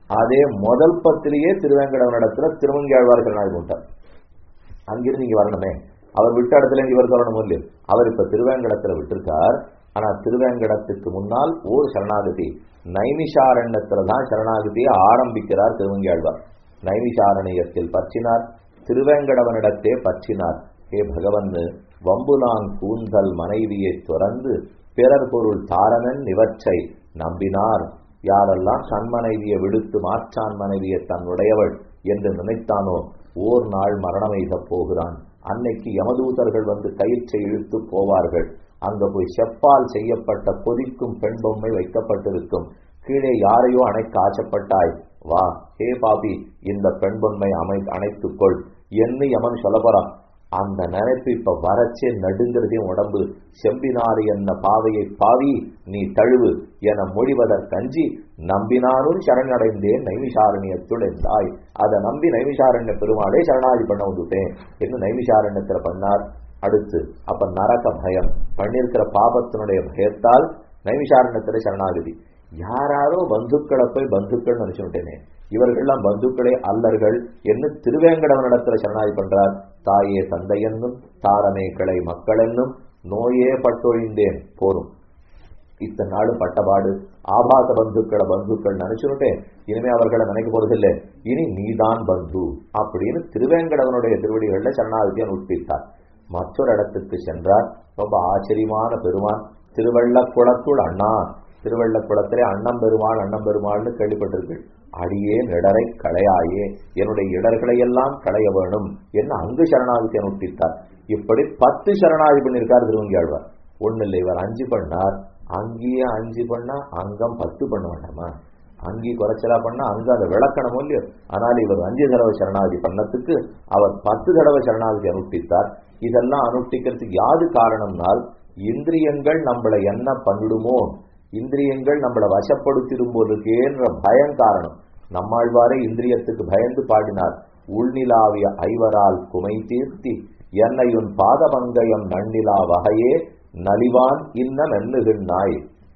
A: அதே முதல் பத்திலேயே திருவேங்கடவனிடத்துல திருவங்கியாழ்வார் சரணாகி கொண்டார் அங்கிருந்து இங்க வரணுமே அவர் விட்ட இடத்துல இவர் சொல்லணும் இல்லையோ அவர் இப்ப திருவேங்கடத்துல விட்டிருக்கார் ஆனா திருவேங்கடத்துக்கு முன்னால் ஒரு சரணாகதி நைமிஷாரண்யத்துல தான் சரணாகதியை ஆரம்பிக்கிறார் திருவங்கியாழ்வார் நைமிஷாரண்யத்தில் பற்றினார் திருவேங்கடவனிடத்தே பற்றினார் ஹே பகவன் வம்புலாங் கூந்தல் மனைவியை துறந்து பிறர் பொருள் தாரணன் இவற்றை நம்பினார் யாரெல்லாம் தன் மனைவியை விடுத்து மாற்றான் மனைவியை தன்னுடையவள் என்று நினைத்தானோ ஓர் நாள் மரணமெய்தப் போகிறான் அன்னைக்கு யமதூதர்கள் வந்து கயிற்றை இழுத்து போவார்கள் அங்க போய் செப்பால் செய்யப்பட்ட கொதிக்கும் பெண் பொம்மை வைக்கப்பட்டிருக்கும் கீழே யாரையோ அணைக்க ஆசைப்பட்டாய் வா ஹே பாபி இந்த பெண் பொம்மை அமை அணைத்துக்கொள் என்று யமன் சொல்லப்போறான் அந்த நினைப்பு இப்ப வரச்சே நடுங்கிறதே உடம்பு செம்பினாறு என்ன பாவையை பாவி நீ தழுவு என மொழிவதற்கஞ்சி நம்பினானும் சரணடைந்தேன் நைமிஷாரண்யத்துள் என்றாய் அதை நம்பி நைமிஷாரண்ய பெருமாளே சரணாதி பண்ண வந்துட்டேன் என்று நைமிஷாரண்யத்துல பண்ணார் அடுத்து அப்ப நரக பயம் பண்ணிருக்கிற பாபத்தினுடைய பயத்தால் நைமிஷாரண்யத்துல சரணாகதி யாராரோ பந்துக்களை போய் பந்துக்கள் நினைச்சுட்டேனே இவர்கள்லாம் பந்துக்களே அல்லர்கள் என்று திருவேங்கடவனிடத்துல சரணாகி பண்றார் தாயே தந்தையென்னும் தாரமே கிளை மக்களென்னும் நோயே பட்டொழிந்தேன் போரும் இத்தனை நாடு பட்டபாடு ஆபாச பந்துக்களை பந்துக்கள் நினைச்சுட்டேன் இனிமே அவர்களை நினைக்க போறதில்லை இனி நீதான் பந்து அப்படின்னு திருவேங்கடவனுடைய திருவடிகள்ல சரணாகதியை உட்பித்தார் மற்றொரு இடத்துக்கு சென்றார் ரொம்ப ஆச்சரியமான பெருமான் திருவள்ளக்குளத்துள் அண்ணா திருவள்ளக்குளத்திலே அண்ணம் பெருமாள் அண்ணம் பெருமாள்னு கேள்விப்பட்டிருக்கு அடியே இடரை களையாயே என்னுடைய இடர்களை எல்லாம் களைய வேணும் என்று அங்கு சரணாகதி அனுஷ்டித்தார் இப்படி பத்து சரணாகதி பண்ணியிருக்கார் திருவங்கியாழ்வார் ஒண்ணு இல்லை இவர் அஞ்சு பண்ணார் அங்கேயே அஞ்சு பண்ணா அங்கம் பத்து பண்ண வேண்டாமா அங்கி குறைச்சலா பண்ணா அங்க அதை விளக்கணும் இல்லையோ ஆனால் இவர் அஞ்சு தடவை சரணாகதி பண்ணத்துக்கு அவர் பத்து தடவை சரணாகதி அனுஷ்டித்தார் இதெல்லாம் அனுஷ்டிக்கிறதுக்கு யாது காரணம்னால் இந்திரியங்கள் நம்மளை என்ன பண்ணிடுமோ இந்திரியங்கள் நம்மளை வசப்படுத்திடும் போதுக்கேன்ற பயம் காரணம் நம்மாழ்வாரே இந்திரியத்துக்கு பயந்து பாடினார் உள்நிலாவிய ஐவரால் குமை தீர்த்தி என்னையுன் பாதபங்கயம் நன்னிலா வகையே நலிவான் இன்னம் எண்ணுகின்றாய்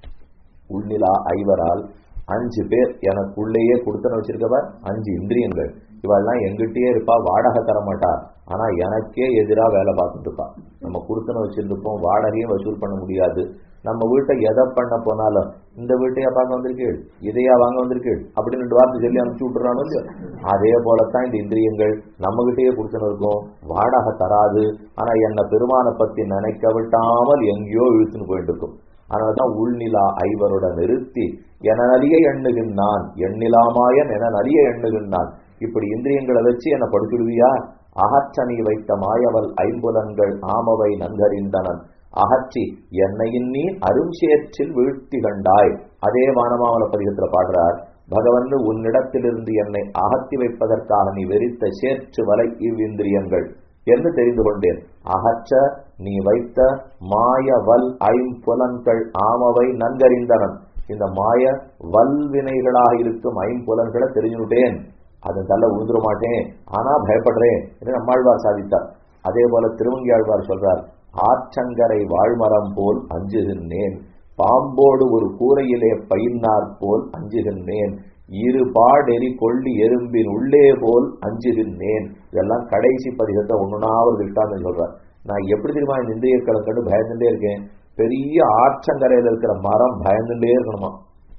A: உள்நிலா ஐவரால் அஞ்சு பேர் எனக்கு உள்ளேயே கொடுத்தன வச்சிருக்கவர் அஞ்சு இந்திரியங்கள் இவெல்லாம் எங்கிட்டயே இருப்பா வாடகை தர மாட்டா ஆனா எனக்கே எதிராக வேலை பார்த்துட்டு இருப்பா நம்ம கொடுத்தன வச்சிருந்துப்போம் வாடகையும் வசூல் பண்ண முடியாது நம்ம வீட்டை எதை பண்ண போனாலும் இந்த வீட்டையா பார்க்க வந்திருக்கீள் இதையா வாங்க வந்திருக்கீள் அப்படின்னு ரெண்டு வார்த்தை சொல்லி அனுப்பிச்சு விட்டுறானோ இல்லையோ அதே போலத்தான் இந்த இந்திரியங்கள் நம்ம கிட்டயே கொடுத்துன்னு இருக்கும் வாடகை தராது ஆனா என்ன பெருமானை பத்தி நினைக்க விட்டாமல் எங்கேயோ இழுத்துன்னு போயிட்டு இருக்கும் அதனாலதான் உள்நிலா ஐவரோட நிறுத்தி என நலிய எண்ணுகின்றான் எண்ணிலாமாயன் என நலிய எண்ணுகின்றான் இப்படி இந்திரியங்களை வச்சு என்ன படுத்துடுவியா அகற்றணி வைத்த மாயவல் ஐம்புலன்கள் ஆமவை நன்கறிந்தனன் அகற்றி என்னையின் நீ அருஞ்சேற்றில் வீழ்த்தி கண்டாய் அதே வானமாவல பதிகத்துல பாடுறார் பகவன் உன்னிடத்திலிருந்து என்னை அகற்றி வைப்பதற்காக நீ வெறித்த சேற்று வலை இவ்விந்திரியங்கள் என்று தெரிந்து கொண்டேன் அகற்ற நீ வைத்த மாய வல் ஐம்புலன்கள் ஆமவை நன்கறிந்தனன் இந்த மாய வல்வினைகளாக இருக்கும் ஐம்புலன்களை தெரிஞ்சுட்டேன் அதன் தள்ள உழுந்துட மாட்டேன் ஆனா பயப்படுறேன் என்று நம்மாழ்வார் சாதித்தார் அதே போல திருவங்கியாழ்வார் சொல்றார் ஆற்றங்கரை வாழ்மரம் போல் அஞ்சுகின்றேன் பாம்போடு ஒரு கூரையிலே பயின்னார் போல் அஞ்சுகின்றேன் இரு பாடெறி கொள்ளி எறும்பின் உள்ளே போல் அஞ்சுகின்றேன் இதெல்லாம் கடைசி பதிகத்தை ஒண்ணுனாவது விட்டான்னு சொல்றார் நான் எப்படி தெரியுமா இந்த இந்திய கண்டு பயந்துட்டே இருக்கேன் பெரிய ஆற்றங்கரையில இருக்கிற மரம் பயந்துட்டே இருக்கணுமா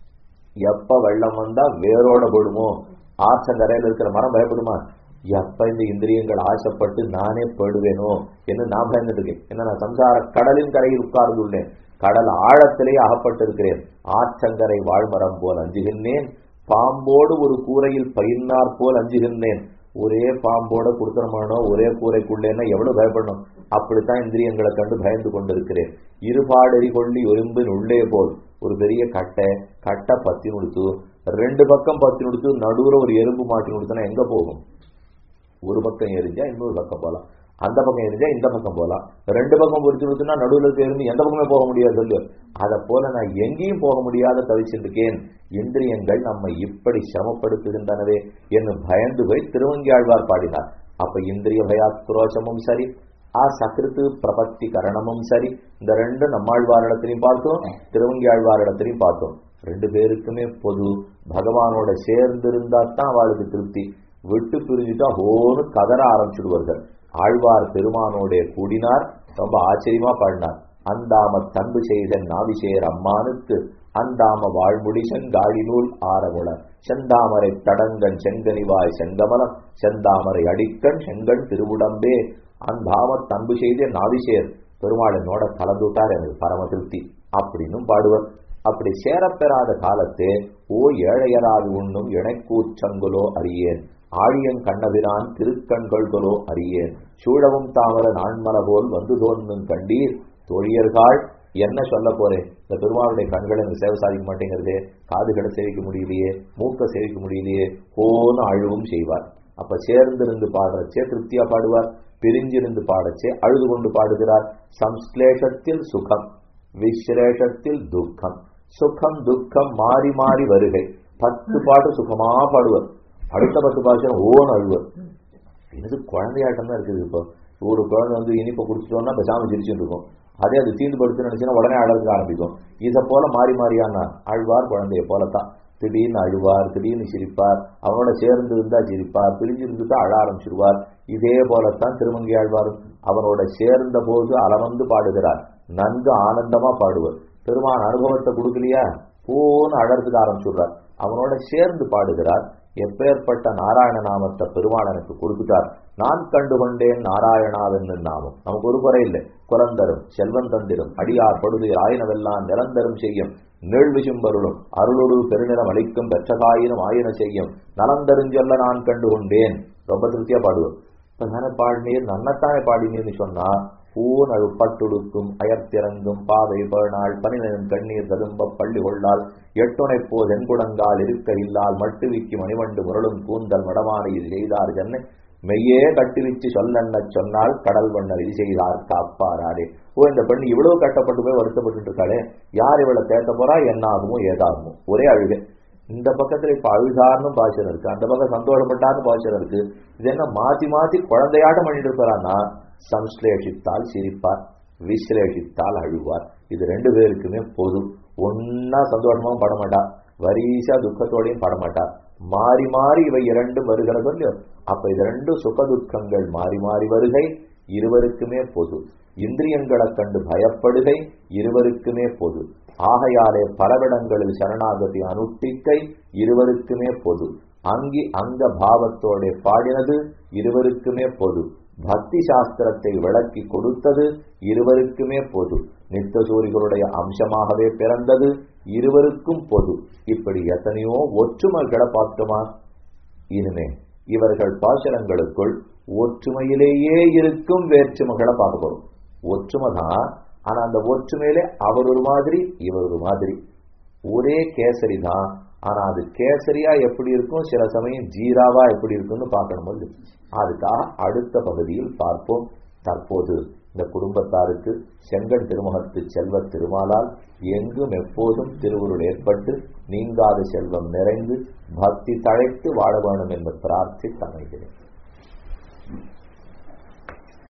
A: எப்ப வெள்ளம் வந்தா வேரோட போடுமோ ஆற்றங்கரையில இருக்கிற மரம் பயப்படுமா எப்ப இந்த இந்திரியங்கள் ஆசைப்பட்டு நானே போடுவேனோ என்று நான் பயந்துட்டு இருக்கேன் என்ன நான் சம்சார கடலின் கரையில் உட்கார்ந்துள்ளேன் கடல் ஆழத்திலே அகப்பட்டிருக்கிறேன் ஆற்றங்கரை வாழ்மரம் போல் அஞ்சுகின்றேன் பாம்போடு ஒரு கூரையில் பயிர்னார் போல் அஞ்சுகின்றேன் ஒரே பாம்போட கொடுக்கணுமானோ ஒரே கூரைக்குள்ளேன்னா எவ்வளவு பயப்படணும் அப்படித்தான் இந்திரியங்களை கண்டு பயந்து கொண்டிருக்கிறேன் இருபாடெறி கொள்ளி ஒரும்பின் உள்ளே போல் ஒரு பெரிய கட்டை கட்டை பத்தி நுடுத்து ரெண்டு பக்கம் பத்தி நுடுத்து நடுவுல ஒரு எறும்பு மாட்டி நுடுத்தனா எங்க போகும் ஒரு பக்கம் எரிஞ்சா இன்னொரு பக்கம் போகலாம் அந்த பக்கம் எரிஞ்சா இந்த பக்கம் போகலாம் ரெண்டு பக்கம் பொறிச்சு நுடுத்துனா நடுவுல இருந்து எந்த பக்கமே போக முடியாது சொல்லு அதை போல நான் எங்கேயும் போக முடியாத தவிச்சிருக்கேன் இந்திரியங்கள் நம்மை இப்படி சிரமப்படுத்துகின்றனவே என்று பயந்து போய் திருவங்கியாழ்வார் பாடினார் அப்ப இந்திரிய பயாக்ரோஷமும் சரி ஆ சகிருத்து பிரபத்தி கரணமும் சரி இந்த ரெண்டு நம்மாழ்வாரிடத்திலையும் பார்த்தோம் திருவங்கியாழ்வாரிடத்திலையும் பார்த்தோம் ரெண்டு பேருக்குமே பொது பகவானோட சேர்ந்து இருந்தா தான் அவளுக்கு திருப்தி விட்டு பிரிஞ்சுட்டா ஹோன்னு கதற ஆரம்பிச்சுடுவார்கள் ஆழ்வார் பெருமானோட கூடினார் ரொம்ப ஆச்சரியமா பாடினார் அந்தாம தன்பு செய்த நாவிசேர் அம்மானுக்கு அந்தாம வாழ்முடி செங்காடி நூல் ஆரமுள செந்தாமரை தடங்கன் செங்கனிவாய் செங்கமலம் செந்தாமரை அடிக்கண் செங்கண் திருவுடம்பே அந்தாம தன்பு செய்த நாவிசேர் பெருமாளனோட கலந்துட்டார் எனக்கு பரம திருப்தி அப்படின்னும் பாடுவர் அப்படி சேரப்பெறாத காலத்தே ஓ ஏழையராது உண்ணும் இணைக்கூச்சங்குலோ அறியேன் ஆழியன் கண்ணபிரான் திருக்கண்கள்களோ அறியேன் சூழவும் தாமர நான்மல போல் வந்து தோன்றும் கண்டீர் தொழியர்கள் என்ன சொல்ல போறேன் இந்த பெருமாளுடைய கண்களை எனக்கு சேவை சாதிக்க மாட்டேங்கிறதே காதுகளை சேவிக்க முடியலையே மூக்க சேவிக்க முடியலையே ஹோன்னு அழுவும் செய்வார் அப்ப சேர்ந்திருந்து பாடுறச்சே திருப்தியா பாடுவார் பிரிஞ்சிருந்து பாடச்சே அழுது கொண்டு பாடுகிறார் சம்ஸ்லேஷத்தில் சுகம் விஸ்லேஷத்தில் துக்கம் சுகம் துக்கம் மாறி மாறி வருகை பத்து பாட்டு சுகமா பாடுவார் அடுத்த பத்து பாஷம் ஓன் அழுவர் இது குழந்தையாட்டம் தான் இருக்குது இப்போ ஒரு குழந்தை வந்து இனிப்பை குடிச்சிட்டோம்னா பேசாம சிரிச்சுட்டு இருக்கும் அதே அது தீந்து படுத்து நினைச்சுன்னா உடனே அழகுக்கு ஆரம்பிக்கும் இதை போல மாறி மாறியான அழ்வார் குழந்தைய போலத்தான் திடீர்னு அழுவார் திடீர்னு சிரிப்பார் அவனோட சேர்ந்து இருந்தா சிரிப்பார் பிரிஞ்சு இருந்துட்டா அழ ஆரம்பிச்சிருவார் இதே போலத்தான் திருமங்கி ஆழ்வாரும் அவனோட சேர்ந்த போது அளவந்து பாடுகிறார் நன்கு ஆனந்தமா பாடுவர் பெருமான் அனுபவத்தை கொடுக்கலையா போன்னு அழறதுக்கு ஆரம்பிச்சுடுறார் அவனோட சேர்ந்து பாடுகிறார் எப்பேற்பட்ட நாராயண நாமத்தை பெருமாள் எனக்கு கொடுத்துட்டார் நான் கண்டு கொண்டேன் நாராயணாவென்னு நாமம் நமக்கு ஒரு குறை இல்லை குலந்தரும் செல்வன் தந்திரும் அடியார் படுது ஆயினவெல்லாம் நிரந்தரம் செய்யும் நீழ்விசும்பருளும் அருளொடு பெருநிறம் அளிக்கும் பெற்றகாயினும் ஆயின செய்யும் நலந்தருஞ்சொல்ல நான் கண்டு கொண்டேன் ரொம்ப திருப்தியா பாடுவோம் இப்ப தானே பாடினீர் நன்னத்தானே பாடினீர்னு சொன்னா பூன் அது பட்டுடுக்கும் அயர்த்திறங்கும் பாவை பேணாள் பனிநனும் கண்ணீர் ததும்ப பள்ளி கொள்ளால் எட்டுணை போ தென்குடங்கால் இருக்க இல்லால் மட்டுவிக்கு மணிவண்டு முரளும் கூந்தல் மடமானையில் செய்தார் ஜன்னை மெய்யே கட்டுவிச்சு சொல்லென்ன சொன்னால் கடல் வண்ணர் இது செய்தார் காப்பாராடே ஓ இந்த பெண் இவ்வளவு கட்டப்பட்டு போய் வருத்தப்பட்டு இருக்காளே யார் இவளை தேத்த போறா என்ன ஆகுமோ ஏதாகுமோ ஒரே அழுகை இந்த பக்கத்துல இப்ப அழுதார்னு பாய்ச்சல் இருக்கு அந்த பக்கம் சந்தோஷப்பட்டார்னு பாய்ச்சல் இருக்கு இது என்ன மாத்தி மாத்தி குழந்தையாட்டம் பண்ணிட்டு இருக்கிறான்னா சம்ஸ்லேஷித்தால் சிரிப்பார் விஸ்லேஷித்தால் அழுவார் இது ரெண்டு பேருக்குமே பொது ஒன்னா சந்தோஷமாவும் பட மாட்டா வரிசா துக்கத்தோடையும் பட மாட்டா மாறி மாறி இவை இரண்டும் வருகிற சொல்லு அப்ப இது ரெண்டும் சுக துக்கங்கள் மாறி மாறி வருகை இருவருக்குமே பொது இந்திரியங்களை கண்டு பயப்படுகை இருவருக்குமே பொது ஆகையாலே பலவிடங்களில் சரணாகதி அனுஷ்டிக்கை இருவருக்குமே பொது அங்கி அங்க பாவத்தோட பாடினது இருவருக்குமே பொது பக்தி சாஸ்திரத்தை விளக்கி கொடுத்தது இருவருக்குமே பொது நித்தசூரிகளுடைய அம்சமாகவே பிறந்தது இருவருக்கும் பொது இப்படி எத்தனையோ ஒற்றுமைகளை பார்த்தோமா இனிமே இவர்கள் பாசனங்களுக்குள் ஒற்றுமையிலேயே இருக்கும் வேற்றுமைகளை பார்க்க போறோம் ஒற்றுமை தான் ஆனா அந்த ஒற்றுமையிலே அவர் ஒரு மாதிரி இவர் ஒரு மாதிரி ஒரே கேசரி தான் ஆனா அது கேசரியா எப்படி இருக்கும் சில சமயம் ஜீராவா எப்படி இருக்கும்னு பார்க்கணும் அதுக்காக அடுத்த பகுதியில் பார்ப்போம் தற்போது இந்த குடும்பத்தாருக்கு செங்கன் திருமுகத்து செல்வ திருமாலால் எங்கும் எப்போதும் திருவுருள் ஏற்பட்டு நீங்காத செல்வம் நிறைந்து பக்தி தழைத்து வாழ வேண்டும் என்று பிரார்த்தி அமைகிறேன்